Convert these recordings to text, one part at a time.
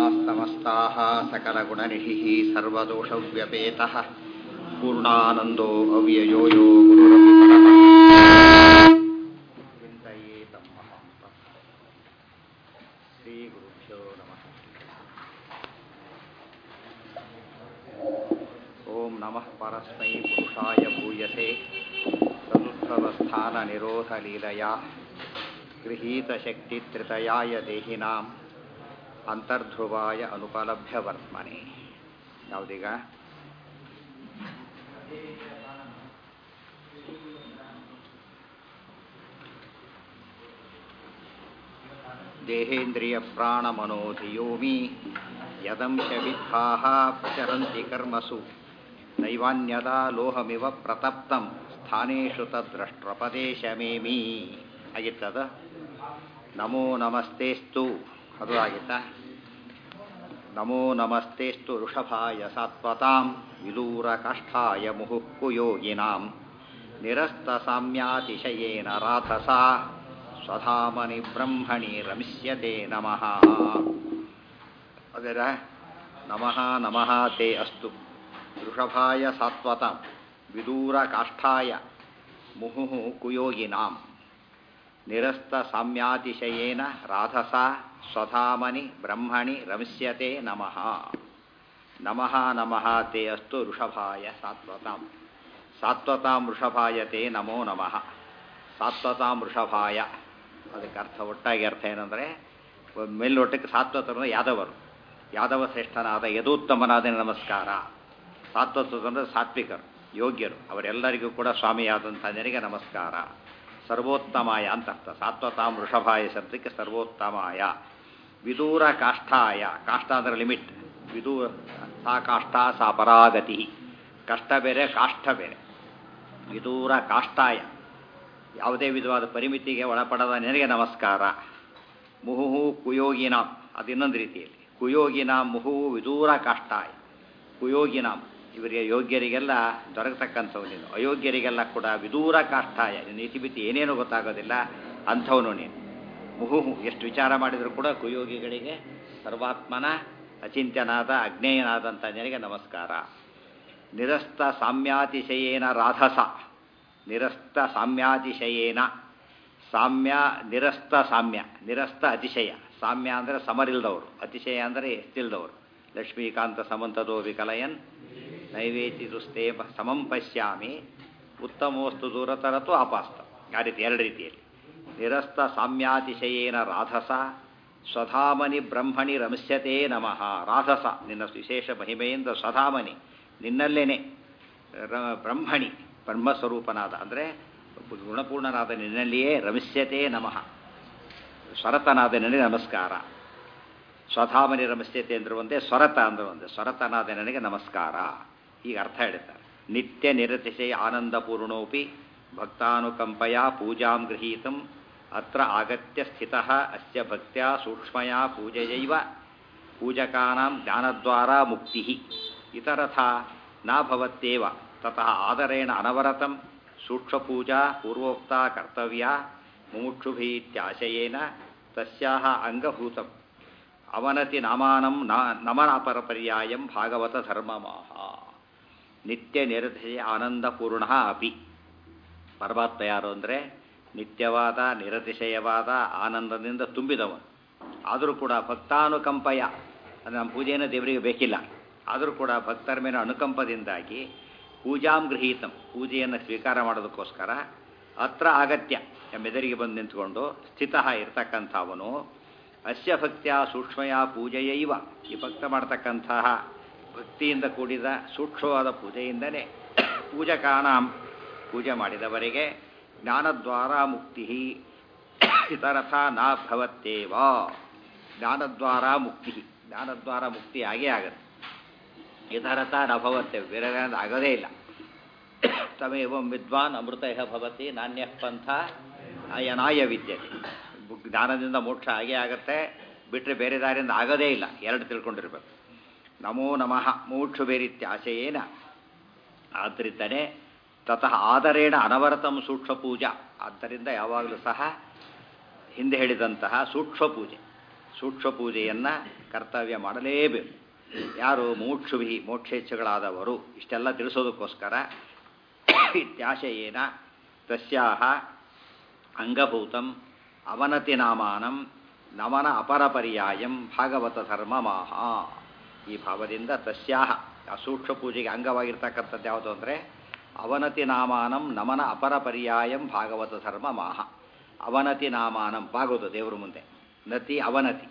समस्ताः सकलगुणनिधिः सर्वदोषव्यपेतः पूर्णानन्दो अव्ययो यो गुरुरपि परमः चिन्तयेतं महान्तम् श्रीगुरुभ्यो नमः ॐ नमः परस्मै पुरुषाय भूयसे सदुत्थवस्थाननिरोधलीलया गृहीतशक्तित्रितयाय देहिनाम् ಅಂತರ್ಧ್ರುವಾಯ ಅನುಪಲಭ್ಯ ವರ್ತಮನೆ ಯಾವುದೀಗ ದೇಹೇಂದ್ರಿಯ ಪ್ರಾಣಮನೋಧಿಯೋಮಿ ಯದಂಶ ವಿದ್ಧಾಹ ಪ್ರಚರಂತಿ ಕರ್ಮಸು ನೈವಾನ್ಯದ ಲೋಹಮಿವ ಪ್ರತಪ್ತಂ ಸ್ಥಾನೇಶು ತದ್ರಷ್ಟ್ರಪದೇಶಮೇಮಿ ಆಗಿತ್ತದ ನಮೋ ನಮಸ್ತೆಸ್ತು ಅದು ಆಗಿತ್ತಾ ನಮೋ ನಮಸ್ತೆಸ್ತು ಋಷಭಾಯ ಸಾತ್ವತಾಂ ವಿದೂರ ಕಾಷ್ಠಾಯ ಮುಹುಕ್ಕು ಯೋಗಿನಾಂ ನಿರಸ್ತ ಸಾಮ್ಯಾತಿಶಯೇನ ರಾಧಸಾ ಸ್ವಧಾಮನಿ ಬ್ರಹ್ಮಣಿ ರಮಿಷ್ಯತೆ ನಮಃ ಅದರ ನಮಃ ನಮಃ ತೇ ಅಸ್ತು ಋಷಭಾಯ ಸಾತ್ವತಾಂ ವಿದೂರ ಕಾಷ್ಠಾಯ ಮುಹುಃ ಕುಯೋಗಿನಾಂ ನಿರಸ್ತ ಸಾಮ್ಯಾತಿಶಯೇನ ರಾಧಸ ಸ್ವಧಾಮನಿ ಬ್ರಹ್ಮಣಿ ರಮಿಷ್ಯತೆ ನಮಃ ನಮಃ ನಮಃ ತೇ ಅಸ್ತು ಋಷಭಾಯ ಸಾತ್ವತಾಂ ಸಾತ್ವತಾಂ ಋಷಭಾಯ ತೇ ನಮೋ ನಮಃ ಸಾತ್ವತಾಂ ಋಷಭಾಯ ಅದಕ್ಕೆ ಅರ್ಥ ಒಟ್ಟಾಗಿ ಅರ್ಥ ಏನಂದರೆ ಮೇಲ್ನೋಟಕ್ಕೆ ಸಾತ್ವತರು ಯಾದವರು ಯಾದವ ಶ್ರೇಷ್ಠನಾದ ಯದೋತ್ತಮನಾದ ನಮಸ್ಕಾರ ಸಾತ್ವತಂದ್ರೆ ಸಾತ್ವಿಕರು ಯೋಗ್ಯರು ಅವರೆಲ್ಲರಿಗೂ ಕೂಡ ಸ್ವಾಮಿಯಾದಂಥ ಜನರಿಗೆ ನಮಸ್ಕಾರ ಸರ್ವೋತ್ತಮಾಯ ಅಂತ ಅರ್ಥ ಸಾತ್ವತಾಂ ವೃಷಭಾಯ ಶಬ್ದಕ್ಕೆ ಸರ್ವೋತ್ತಮಾಯ ವಿದೂರ ಕಾಷ್ಠಾಯ ಕಾಷ್ಠ ಅಂದರೆ ಲಿಮಿಟ್ ವಿದೂರ ಸಾ ಕಾಷ್ಠ ಸಾ ಪರಾಗತಿ ಕಷ್ಟ ಬೇರೆ ಕಾಷ್ಠ ಬೇರೆ ವಿದೂರ ಕಾಷ್ಠಾಯ ಯಾವುದೇ ವಿಧವಾದ ಪರಿಮಿತಿಗೆ ಒಳಪಡದ ನನಗೆ ನಮಸ್ಕಾರ ಮುಹುಹು ಕುಯೋಗಿನಾಂ ಅದು ಇನ್ನೊಂದು ರೀತಿಯಲ್ಲಿ ಕುಯೋಗಿನಾಂ ಮುಹುವು ವಿದೂರ ಕಾಷ್ಠಾಯ ಕುಯೋಗಿನಾಂ ಇವರಿಗೆ ಯೋಗ್ಯರಿಗೆಲ್ಲ ದೊರಕತಕ್ಕಂಥವು ನೀನು ಅಯೋಗ್ಯರಿಗೆಲ್ಲ ಕೂಡ ವಿದೂರ ಕಾಷ್ಠಾಯ ನೀತಿಮಿತಿ ಏನೇನು ಗೊತ್ತಾಗೋದಿಲ್ಲ ಅಂಥವನು ನೀನು ಮುಹುಹು ಎಷ್ಟು ವಿಚಾರ ಮಾಡಿದರೂ ಕೂಡ ಕುಯೋಗಿಗಳಿಗೆ ಸರ್ವಾತ್ಮನ ಅಚಿಂತ್ಯನಾದ ಅಜ್ಞೇಯನಾದಂಥ ಜನರಿಗೆ ನಮಸ್ಕಾರ ನಿರಸ್ತ ಸಾಮ್ಯಾತಿಶಯೇನ ರಾಧಸ ನಿರಸ್ತ ಸಾಮ್ಯಾತಿಶಯೇನ ಸಾಮ್ಯ ನಿರಸ್ತ ಸಾಮ್ಯ ನಿರಸ್ತ ಅತಿಶಯ ಸಾಮ್ಯ ಅಂದರೆ ಸಮರಿಲ್ದವರು ಅತಿಶಯ ಅಂದರೆ ಎಷ್ಟಿಲ್ದವರು ಲಕ್ಷ್ಮೀಕಾಂತ ಸಮಂತದೋ ವಿಕಲಯನ್ ನೈವೇದ್ಯದುಸ್ತೇ ಸಮಂ ಪಶ್ಯಾಮಿ ಉತ್ತಮೋಸ್ತು ದೂರತರತು ಆಪಾಸ್ತ ಆ ರೀತಿ ಎರಡು ರೀತಿಯಲ್ಲಿ ನಿರಸ್ತ ಸಾಮ್ಯಾತಿಶಯೇನ ರಾಧಸ ಸ್ವಧಾಮನಿ ಬ್ರಹ್ಮಣಿ ರಮಿಷ್ಯತೆ ನಮಃ ರಾಧಸ ನಿನ್ನ ವಿಶೇಷ ಮಹಿಮೆಯಿಂದ ಸ್ವಧಾಮನಿ ನಿನ್ನಲ್ಲೇನೆ ಬ್ರಹ್ಮಣಿ ಬ್ರಹ್ಮಸ್ವರೂಪನಾದ ಅಂದರೆ ಗುಣಪೂರ್ಣನಾದ ನಿನ್ನಲ್ಲಿಯೇ ರಮಿಷ್ಯತೆ ನಮಃ ಸ್ವರತನಾದ ನನಗೆ ನಮಸ್ಕಾರ ಸ್ವಧಾಮನಿ ರಮಸ್ಯತೆ ಅಂದ್ರೆ ಒಂದೇ ಸ್ವರತ ಅಂದ್ರೆ ಒಂದೇ ಸ್ವರತನಾದ ನನಗೆ ನಮಸ್ಕಾರ ಈಗ ಅರ್ಥ ಹೇಳ್ತಾರೆ ನಿತ್ಯ ನಿರತಿಶಯ ಆನಂದಪೂರ್ಣೋಪಿ ಭಕ್ತಾನುಕಂಪಯ ಪೂಜಾಂ ಗೃಹೀತಂ ಅತ್ರ ಆಗತ್ಯ ಸ್ಥಿತ ಅಸ್ಯ ಭಕ್ತ್ಯ ಸೂಕ್ಷ್ಮಯ ಪೂಜೆಯೈವ ಪೂಜಕಾನಾಂ ಜ್ಞಾನದ್ವಾರ ಮುಕ್ತಿ ಇತರಥ ನ ಭವತ್ಯೇವ ತತಃ ಆದರೇಣ ಅನವರತಂ ಸೂಕ್ಷ್ಮಪೂಜಾ ಪೂರ್ವೋಕ್ತ ಕರ್ತವ್ಯ ಮುಮುಕ್ಷುಭೀತ್ಯಾಶಯೇನ ತಸ್ಯಾಹ ಅಂಗಭೂತಂ ಅವನತಿ ನಾಮಾನಂ ನಮನಾಪರ ಪರ್ಯಾಯಂ ಭಾಗವತ ಧರ್ಮಮಾಹ ನಿತ್ಯ ನಿರತಿಶಯ ಆನಂದಪೂರ್ಣ ಅಪಿ ಪರಮಾತ್ಮ ಯಾರು ಅಂದರೆ ನಿತ್ಯವಾದ ನಿರತಿಶಯವಾದ ಆನಂದದಿಂದ ತುಂಬಿದವನು ಆದರೂ ಕೂಡ ಭಕ್ತಾನುಕಂಪಯ ಅದು ನಮ್ಮ ಪೂಜೆಯನ್ನು ದೇವರಿಗೆ ಬೇಕಿಲ್ಲ ಆದರೂ ಕೂಡ ಭಕ್ತರ ಮೇಲೆ ಅನುಕಂಪದಿಂದಾಗಿ ಪೂಜಾಂ ಗೃಹೀತಂ ಪೂಜೆಯನ್ನು ಸ್ವೀಕಾರ ಮಾಡೋದಕ್ಕೋಸ್ಕರ ಹತ್ರ ಅಗತ್ಯ ಮೆದರಿಗೆ ಬಂದು ನಿಂತ್ಕೊಂಡು ಸ್ಥಿತ ಇರ್ತಕ್ಕಂಥವನು ಅಸ್ಯ ಭಕ್ತಿಯ ಸೂಕ್ಷ್ಮಯ ಪೂಜೆಯೈವ ಈ ಭಕ್ತ ಮಾಡ್ತಕ್ಕಂತಹ ಭಕ್ತಿಯಿಂದ ಕೂಡಿದ ಸೂಕ್ಷ್ಮವಾದ ಪೂಜೆಯಿಂದಲೇ ಪೂಜಕಾನಾಂ ಪೂಜೆ ಮಾಡಿದವರಿಗೆ ಜ್ಞಾನದ್ವಾರ ಮುಕ್ತಿ ಇತರಥ ನ ಭವತ್ತೇವ ಜ್ಞಾನದ್ವಾರ ಮುಕ್ತಿ ಜ್ಞಾನದ್ವಾರ ಮುಕ್ತಿ ಆಗೇ ಆಗುತ್ತೆ ಇದರಥ ನ ಭವತ್ತೆ ಬೇರೆ ಆಗೋದೇ ಇಲ್ಲ ತಮೇವಂ ವಿದ್ವಾನ್ ಅಮೃತ ಇಹ ಭವತಿ ನಾಣ್ಯ ಪಂಥ ಅಯನಾಯ ವಿದ್ಯತೆ ಜ್ಞಾನದಿಂದ ಮೋಕ್ಷ ಆಗೇ ಆಗತ್ತೆ ಬಿಟ್ಟರೆ ಬೇರೆ ದಾರಿಯಿಂದ ಆಗೋದೇ ಇಲ್ಲ ಎರಡು ತಿಳ್ಕೊಂಡಿರ್ಬೇಕು ನಮೋ ನಮಃ ಮೋಕ್ಷ ಬೇರಿತ್ಯಾಶಯೇನ ಆದ್ದರಿಂದನೇ ತತಃ ಆದರೇಣ ಅನವರತಂ ಸೂಕ್ಷ್ಮ ಪೂಜಾ ಆದ್ದರಿಂದ ಯಾವಾಗಲೂ ಸಹ ಹಿಂದೆ ಹೇಳಿದಂತಹ ಸೂಕ್ಷ್ಮ ಪೂಜೆ ಸೂಕ್ಷ್ಮ ಪೂಜೆಯನ್ನು ಕರ್ತವ್ಯ ಮಾಡಲೇಬೇಕು ಯಾರು ಮೋಕ್ಷುಭಿ ಮೋಕ್ಷೇಚ್ಛೆಗಳಾದವರು ಇಷ್ಟೆಲ್ಲ ತಿಳಿಸೋದಕ್ಕೋಸ್ಕರ ಇತ್ಯಾಶಯೇನ ತಸ್ಯಾಹ ಅಂಗಭೂತಂ ಅವನತಿ ನಾಮಾನಂ ನಮನ ಅಪರಪರ್ಯಾಯಂ ಭಾಗವತ ಧರ್ಮಮಾಹ ಈ ಭಾವದಿಂದ ತಸ್ಯಾಹ ಆ ಸೂಕ್ಷ್ಮ ಪೂಜೆಗೆ ಅಂಗವಾಗಿರ್ತಕ್ಕಂಥದ್ದು ಯಾವುದು ಅಂದರೆ ಅವನತಿ ನಾಮಾನಂ ನಮನ ಅಪರಪರ್ಯಾಯಂ ಭಾಗವತ ಧರ್ಮ ಮಾಹ ಅವನತಿ ನಾಮಾನಂ ಬಾಗೋದು ದೇವರ ಮುಂದೆ ನತಿ ಅವನತಿ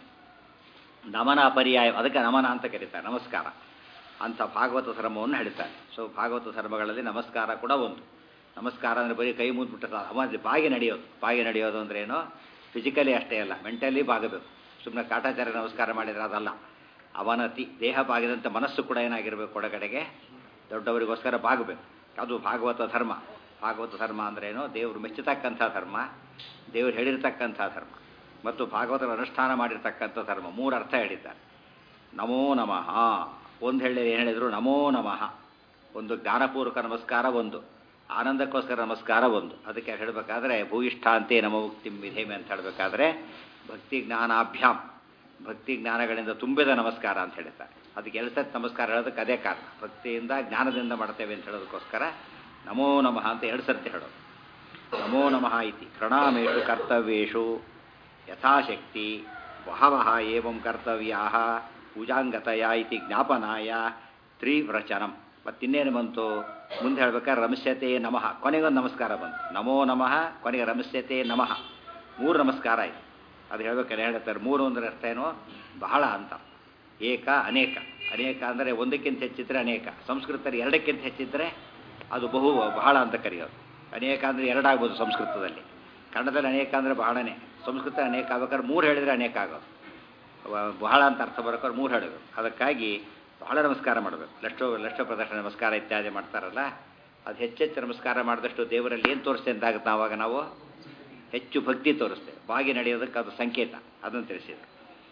ನಮನ ಅಪರ್ಯಾಯ ಅದಕ್ಕೆ ನಮನ ಅಂತ ಕರೀತಾರೆ ನಮಸ್ಕಾರ ಅಂಥ ಭಾಗವತ ಧರ್ಮವನ್ನು ಹೇಳ್ತಾರೆ ಸೊ ಭಾಗವತ ಧರ್ಮಗಳಲ್ಲಿ ನಮಸ್ಕಾರ ಕೂಡ ಒಂದು ನಮಸ್ಕಾರ ಅಂದರೆ ಬರೀ ಕೈ ಮುದ್ಬಿಟ್ಟು ಅವ ಬಾಗಿ ನಡೆಯೋದು ಬಾಗಿ ನಡೆಯೋದು ಅಂದ್ರೆ ಏನು ಫಿಸಿಕಲಿ ಅಷ್ಟೇ ಅಲ್ಲ ಮೆಂಟಲಿ ಬಾಗಬೇಕು ಸುಮ್ಮನೆ ಕಾಟಾಚಾರ ನಮಸ್ಕಾರ ಮಾಡಿದ್ರೆ ಅದಲ್ಲ ಅವನತಿ ದೇಹ ಬಾಗಿದಂತೆ ಮನಸ್ಸು ಕೂಡ ಏನಾಗಿರಬೇಕು ಒಳಗಡೆಗೆ ದೊಡ್ಡವರಿಗೋಸ್ಕರ ಬಾಗಬೇಕು ಅದು ಭಾಗವತ ಧರ್ಮ ಭಾಗವತ ಧರ್ಮ ಅಂದ್ರೇನು ದೇವರು ಮೆಚ್ಚತಕ್ಕಂಥ ಧರ್ಮ ದೇವರು ಹೇಳಿರ್ತಕ್ಕಂಥ ಧರ್ಮ ಮತ್ತು ಭಾಗವತರ ಅನುಷ್ಠಾನ ಮಾಡಿರ್ತಕ್ಕಂಥ ಧರ್ಮ ಮೂರು ಅರ್ಥ ಹೇಳಿದ್ದಾರೆ ನಮೋ ನಮಃ ಒಂದು ಹೇಳಿ ಏನು ಹೇಳಿದರು ನಮೋ ನಮಃ ಒಂದು ಜ್ಞಾನಪೂರ್ವಕ ನಮಸ್ಕಾರ ಒಂದು ಆನಂದಕ್ಕೋಸ್ಕರ ನಮಸ್ಕಾರ ಒಂದು ಅದಕ್ಕೆ ಹೇಳಬೇಕಾದ್ರೆ ಭೂಯಿಷ್ಠಾಂತೆ ನಮ ಮುಕ್ತಿ ವಿಧೇಮೆ ಅಂತ ಹೇಳಬೇಕಾದ್ರೆ ಭಕ್ತಿ ಜ್ಞಾನಾಭ್ಯಾಮ್ ಭಕ್ತಿ ಜ್ಞಾನಗಳಿಂದ ತುಂಬಿದ ನಮಸ್ಕಾರ ಅಂತ ಹೇಳ್ತಾರೆ ಅದಕ್ಕೆ ಎರಡು ಸತಿ ನಮಸ್ಕಾರ ಹೇಳೋದಕ್ಕೆ ಅದೇ ಕಾರಣ ಭಕ್ತಿಯಿಂದ ಜ್ಞಾನದಿಂದ ಮಾಡ್ತೇವೆ ಅಂತ ಹೇಳೋದಕ್ಕೋಸ್ಕರ ನಮೋ ನಮಃ ಅಂತ ಎರಡು ಸರ್ತಿ ಹೇಳೋದು ನಮೋ ನಮಃ ಇತಿ ಪ್ರಣಾಮೇಶು ಕರ್ತವ್ಯೇಶು ಯಥಾಶಕ್ತಿ ಬಹವಃ ಏವಂ ಕರ್ತವ್ಯಾ ಪೂಜಾಂಗತಯ ಇತಿ ಜ್ಞಾಪನಾಯ ತ್ರಿವ್ರಚನಂ ಮತ್ತಿನ್ನೇನು ಬಂತು ಮುಂದೆ ಹೇಳ್ಬೇಕಾದ್ರೆ ರಮಸ್ಯತೆ ನಮಃ ಕೊನೆಗೊಂದು ನಮಸ್ಕಾರ ಬಂತು ನಮೋ ನಮಃ ಕೊನೆಗೆ ರಮಸ್ಯತೆ ನಮಃ ಮೂರು ನಮಸ್ಕಾರ ಆಯಿತು ಅದು ಹೇಳ್ಬೇಕಾದ್ರೆ ಹೇಳ್ತಾರೆ ಮೂರು ಅಂದ್ರೆ ಅರ್ಥ ಏನು ಬಹಳ ಅಂತ ಏಕ ಅನೇಕ ಅನೇಕ ಅಂದರೆ ಒಂದಕ್ಕಿಂತ ಹೆಚ್ಚಿದ್ರೆ ಅನೇಕ ಸಂಸ್ಕೃತದಲ್ಲಿ ಎರಡಕ್ಕಿಂತ ಹೆಚ್ಚಿದ್ರೆ ಅದು ಬಹು ಬಹಳ ಅಂತ ಕರೆಯೋದು ಅನೇಕ ಅಂದರೆ ಎರಡಾಗ್ಬೋದು ಸಂಸ್ಕೃತದಲ್ಲಿ ಕನ್ನಡದಲ್ಲಿ ಅನೇಕ ಅಂದರೆ ಬಹಳನೇ ಸಂಸ್ಕೃತ ಅನೇಕ ಆಗ್ಬೇಕಾದ್ರೆ ಮೂರು ಹೇಳಿದರೆ ಅನೇಕ ಆಗೋದು ಬಹಳ ಅಂತ ಅರ್ಥ ಬರ್ಬೇಕಾದ್ರೆ ಮೂರು ಹೇಳಬೇಕು ಅದಕ್ಕಾಗಿ ಬಹಳ ನಮಸ್ಕಾರ ಮಾಡಬೇಕು ಲಕ್ಷೋ ಲಕ್ಷ ಪ್ರದರ್ಶನ ನಮಸ್ಕಾರ ಇತ್ಯಾದಿ ಮಾಡ್ತಾರಲ್ಲ ಅದು ಹೆಚ್ಚೆಚ್ಚು ನಮಸ್ಕಾರ ಮಾಡಿದಷ್ಟು ದೇವರಲ್ಲಿ ಏನು ತೋರಿಸ್ತೇವೆ ಅಂತಾಗುತ್ತೆ ಆವಾಗ ನಾವು ಹೆಚ್ಚು ಭಕ್ತಿ ತೋರಿಸ್ತೇವೆ ಬಾಗಿ ನಡೆಯೋದಕ್ಕೆ ಅದು ಸಂಕೇತ ಅದನ್ನು ತಿಳಿಸಿದ್ರು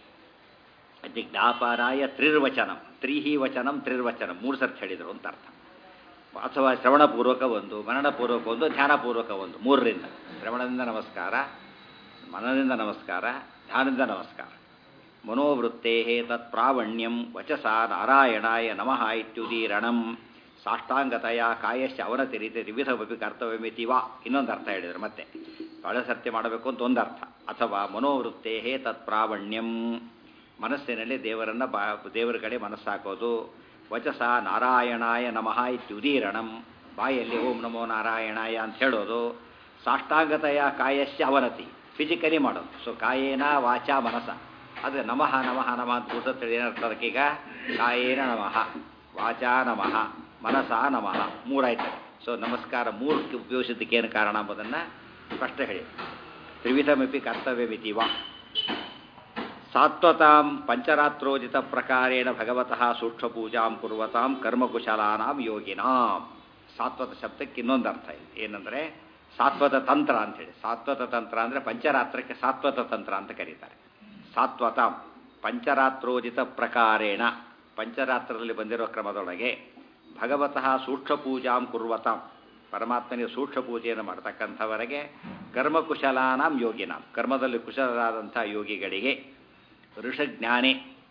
ಜ್ಞಾಪನಾಯ ತ್ರಿರ್ವಚನಂ ತ್ರಿಹಿ ವಚನಂ ತ್ರಿರ್ವಚನಂ ಮೂರು ಸರ್ತಿ ಹೇಳಿದರು ಅಂತ ಅರ್ಥ ಅಥವಾ ಶ್ರವಣಪೂರ್ವಕ ಒಂದು ಮನನಪೂರ್ವಕ ಒಂದು ಧ್ಯಾನಪೂರ್ವಕ ಒಂದು ಮೂರರಿಂದ ಶ್ರವಣದಿಂದ ನಮಸ್ಕಾರ ಮನದಿಂದ ನಮಸ್ಕಾರ ಧ್ಯಾನದಿಂದ ನಮಸ್ಕಾರ ಮನೋವೃತ್ತೇ ತತ್ ಪ್ರಾವಣ್ಯಂ ವಚಸ ನಾರಾಯಣಾಯ ನಮಃ ಇತ್ಯುದೀರಣಂ ಸಾಷ್ಟಾಂಗತೆಯ ಕಾಯಶ್ಚ ಅವನತಿರಿತೆ ತ್ರಿವಿಧವಪಿ ಕರ್ತವ್ಯಮಿತಿ ವಾ ಇನ್ನೊಂದು ಅರ್ಥ ಹೇಳಿದರು ಮತ್ತೆ ಬಹಳ ಸತ್ಯ ಮಾಡಬೇಕು ಅಂತ ಒಂದು ಅರ್ಥ ಅಥವಾ ಮನೋವೃತ್ತೇ ತತ್ ಪ್ರಾವಣ್ಯಂ ಮನಸ್ಸಿನಲ್ಲಿ ದೇವರನ್ನು ಬಾ ದೇವರ ಕಡೆ ಮನಸ್ಸಾಕೋದು ವಚಸ ನಾರಾಯಣಾಯ ನಮಃ ಇತ್ಯುದೀರಣಂ ಬಾಯಲ್ಲಿ ಓಂ ನಮೋ ನಾರಾಯಣಾಯ ಅಂತ ಹೇಳೋದು ಸಾಷ್ಟಾಂಗತೆಯ ಕಾಯಶ್ಚ ಅವನತಿ ಫಿಸಿಕಲಿ ಮಾಡೋದು ಸೊ ಕಾಯೇನ ವಾಚ ಮನಸ ಅದು ನಮಃ ನಮಃ ನಮಃ ಅಂತ ಕೂಸತ್ತೇಳಿ ಏನರ್ಥ ಅದಕ್ಕೀಗ ಕಾಯೇನ ನಮಃ ವಾಚಾ ನಮಃ ಮನಸ ನಮಃ ಮೂರಾಯ್ತದೆ ಸೊ ನಮಸ್ಕಾರ ಮೂರು ಉಪಯೋಗಿಸಿದ್ದಕ್ಕೆ ಏನು ಕಾರಣ ಎಂಬುದನ್ನು ಸ್ಪಷ್ಟ ಹೇಳಿ ತ್ರಿವಿಧಮಿಪಿ ಕರ್ತವ್ಯಮಿತಿ ವಾ ಸಾತ್ವತಾಂ ಪಂಚರಾತ್ರೋಜಿತ ಪ್ರಕಾರೇಣ ಭಗವತಃ ಸೂಕ್ಷ್ಮಪೂಜಾಂ ಕುರ್ವತಾಂ ಕರ್ಮಕುಶಲಾನಾಂ ಯೋಗಿನಾಂ ಸಾತ್ವತ ಶಬ್ದಕ್ಕೆ ಇನ್ನೊಂದು ಅರ್ಥ ಇದೆ ಏನಂದರೆ ಸಾತ್ವತ ತಂತ್ರ ಅಂಥೇಳಿ ಸಾತ್ವತ ತಂತ್ರ ಅಂದರೆ ಪಂಚರಾತ್ರಕ್ಕೆ ಸಾತ್ವತ ತಂತ್ರ ಅಂತ ಕರೀತಾರೆ ಸಾತ್ವತಾಂ ಪಂಚರಾತ್ರೋಜಿತ ಪ್ರಕಾರೇಣ ಪಂಚರಾತ್ರದಲ್ಲಿ ಬಂದಿರೋ ಕ್ರಮದೊಳಗೆ ಭಗವತಃ ಸೂಕ್ಷ್ಮ ಪೂಜಾಂ ಕುರ್ವತಾಂ ಪರಮಾತ್ಮನಿಗೆ ಸೂಕ್ಷ್ಮ ಪೂಜೆಯನ್ನು ಮಾಡ್ತಕ್ಕಂಥವರೆಗೆ ಕರ್ಮಕುಶಲಾನಾಂ ಯೋಗಿನಾಂ ಕರ್ಮದಲ್ಲಿ ಕುಶಲರಾದಂಥ ಯೋಗಿಗಳಿಗೆ ಋಷಜ್ಞಾನೇ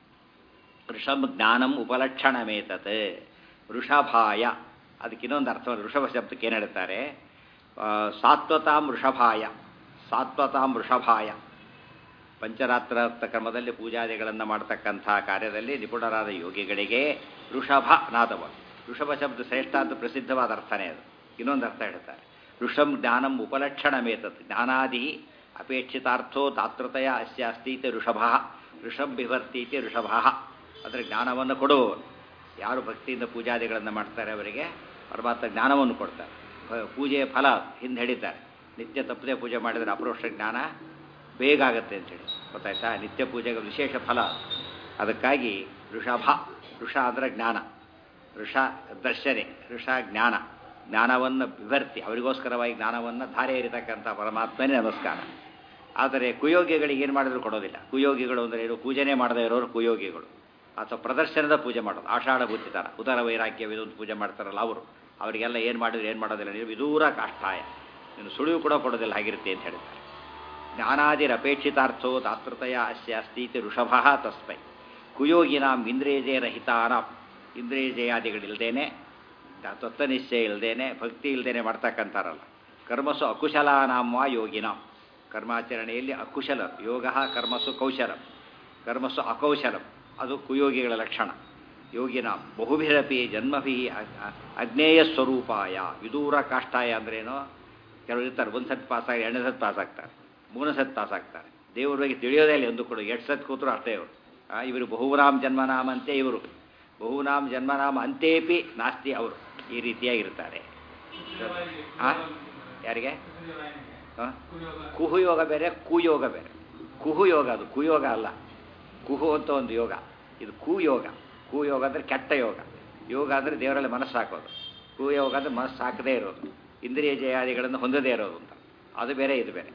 ಋಷಂ ಜ್ಞಾನಂ ಉಪಲಕ್ಷಣಮೇತತ್ ವೃಷಭಾಯ ಅದಕ್ಕೆ ಇನ್ನೊಂದು ಅರ್ಥ ಋಷಭ ಶಬ್ದಕ್ಕೆ ಏನು ಹೇಳ್ತಾರೆ ಸಾತ್ವತಾಂ ವೃಷಭಾಯ ಸಾತ್ವತಾಂ ವೃಷಭಾಯ ಪಂಚರಾತ್ರ ಕ್ರಮದಲ್ಲಿ ಪೂಜಾದಿಗಳನ್ನು ಮಾಡತಕ್ಕಂಥ ಕಾರ್ಯದಲ್ಲಿ ನಿಪುಣರಾದ ಯೋಗಿಗಳಿಗೆ ಋಷಭ ನಾದವ ಋಷಭ ಶಬ್ದ ಶ್ರೇಷ್ಠ ಅಂತ ಪ್ರಸಿದ್ಧವಾದ ಅರ್ಥನೇ ಅದು ಇನ್ನೊಂದು ಅರ್ಥ ಹೇಳ್ತಾರೆ ಋಷಂ ಜ್ಞಾನಂ ಉಪಲಕ್ಷಣಮೇತತ್ ಜ್ಞಾನಾದಿ ಅಪೇಕ್ಷಿತಾರ್ಥೋ ದಾತೃತೆಯ ಅಸ್ಯ ಅಸ್ತೀತಿ ಋಷಭ ಋಷಂ ಬಿಭರ್ತೀತಿ ಋಷಭ ಅದರ ಜ್ಞಾನವನ್ನು ಕೊಡುವವರು ಯಾರು ಭಕ್ತಿಯಿಂದ ಪೂಜಾದಿಗಳನ್ನು ಮಾಡ್ತಾರೆ ಅವರಿಗೆ ಪರಮಾತ್ಮ ಜ್ಞಾನವನ್ನು ಕೊಡ್ತಾರೆ ಪೂಜೆಯ ಫಲ ಹಿಂದೆ ಹೇಳಿದ್ದಾರೆ ನಿತ್ಯ ತಪ್ಪದೆ ಪೂಜೆ ಮಾಡಿದರೆ ಅಪರೋಕ್ಷ ಜ್ಞಾನ ಬೇಗ ಆಗುತ್ತೆ ಅಂತೇಳಿ ಗೊತ್ತಾಯ್ತಾ ನಿತ್ಯ ಪೂಜೆಗೆ ವಿಶೇಷ ಫಲ ಅದಕ್ಕಾಗಿ ಋಷಭ ಋಷ ಅಂದರೆ ಜ್ಞಾನ ಋಷ ದರ್ಶನೆ ಋಷ ಜ್ಞಾನ ಜ್ಞಾನವನ್ನು ವಿವರ್ತಿ ಅವರಿಗೋಸ್ಕರವಾಗಿ ಜ್ಞಾನವನ್ನು ಧಾರೆ ಇರತಕ್ಕಂಥ ಪರಮಾತ್ಮನೇ ನಮಸ್ಕಾರ ಆದರೆ ಕುಯೋಗಿಗಳಿಗೆ ಏನು ಮಾಡಿದ್ರು ಕೊಡೋದಿಲ್ಲ ಕುಯೋಗಿಗಳು ಅಂದರೆ ಏನು ಪೂಜೆನೇ ಮಾಡದೇ ಇರೋರು ಕುಯೋಗಿಗಳು ಅಥವಾ ಪ್ರದರ್ಶನದ ಪೂಜೆ ಮಾಡೋದು ಆಷಾಢ ಬುದ್ಧಿತಾರ ಉದರ ವೈರಾಗ್ಯವಿದೊಂದು ಪೂಜೆ ಮಾಡ್ತಾರಲ್ಲ ಅವರು ಅವರಿಗೆಲ್ಲ ಏನು ಮಾಡಿದ್ರು ಏನು ಮಾಡೋದಿಲ್ಲ ನೀವು ವಿದೂರ ಕಾಷ್ಠಾಯ ನೀನು ಸುಳಿವು ಕೂಡ ಕೊಡೋದಿಲ್ಲ ಹಾಗಿರುತ್ತೆ ಅಂತ ಹೇಳ್ತಾರೆ ಜ್ಞಾನಾದಿರಪೇಕ್ಷಿತಾರ್ಥೋ ದಾತೃತೆಯ ಅಸ್ಯ ಅಸ್ತೀತಿ ಋಷಭ ತಸ್ಮೈ ಕುಯೋಗಿನಾಂ ಇಂದ್ರಿಯಜಯ ರಹಿತಾನಾಂ ಇಂದ್ರಿಯಜಯಾದಿಗಳಿಲ್ದೇನೆ ತತ್ವನಿಶ್ಚಯ ಇಲ್ದೇನೆ ಭಕ್ತಿ ಇಲ್ದೇನೆ ಮಾಡ್ತಕ್ಕಂಥಾರಲ್ಲ ಕರ್ಮಸು ಅಕುಶಲಾನಾಂ ವಾ ಯೋಗಿನಾಂ ಕರ್ಮಾಚರಣೆಯಲ್ಲಿ ಅಕುಶಲ ಯೋಗ ಕರ್ಮಸು ಕೌಶಲಂ ಕರ್ಮಸು ಅಕೌಶಲಂ ಅದು ಕುಯೋಗಿಗಳ ಲಕ್ಷಣ ಯೋಗಿನ ಬಹುಭಿರಪಿ ಜನ್ಮಭಿ ಅಗ್ನೇಯ ಸ್ವರೂಪಾಯ ವಿದೂರ ಕಾಷ್ಟಾಯ ಅಂದ್ರೇನು ಕೆಲವರು ಇರ್ತಾರೆ ಒಂದು ಸತ್ ಪಾಸ್ ಆಗಿ ಎರಡನೇ ಸತ್ ಪಾಸ್ ಆಗ್ತಾರೆ ಮೂರನೇ ಸತ್ ಪಾಸ್ ಆಗ್ತಾರೆ ದೇವ್ರ ಬಗ್ಗೆ ತಿಳಿಯೋದೇ ಇಲ್ಲ ಎಂದು ಕೂಡ ಎಷ್ಟು ಸತ್ ಕೂತರು ಅಷ್ಟೇ ಇವರು ಇವರು ಬಹುನಾಮ್ ಜನ್ಮನಾಮ ಅಂತೆ ಇವರು ಬಹುನಾಮ್ ಜನ್ಮನಾಮ ಅಂತೇಪಿ ನಾಸ್ತಿ ಅವರು ಈ ರೀತಿಯಾಗಿರ್ತಾರೆ ಹಾಂ ಯಾರಿಗೆ ಹಾಂ ಕುಹುಯೋಗ ಬೇರೆ ಕುಯೋಗ ಬೇರೆ ಕುಹುಯೋಗ ಅದು ಕುಯೋಗ ಅಲ್ಲ ಕುಹು ಅಂತ ಒಂದು ಯೋಗ ಇದು ಕುಯೋಗ ಕುಯೋಗ ಅಂದರೆ ಕೆಟ್ಟ ಯೋಗ ಯೋಗ ಅಂದರೆ ದೇವರಲ್ಲಿ ಮನಸ್ಸು ಹಾಕೋದು ಕುಯೋಗ ಅಂದರೆ ಮನಸ್ಸು ಹಾಕದೇ ಇರೋದು ಇಂದ್ರಿಯ ಜಯಾದಿಗಳನ್ನು ಹೊಂದದೇ ಇರೋದು ಅಂತ ಅದು ಬೇರೆ ಇದು ಬೇರೆ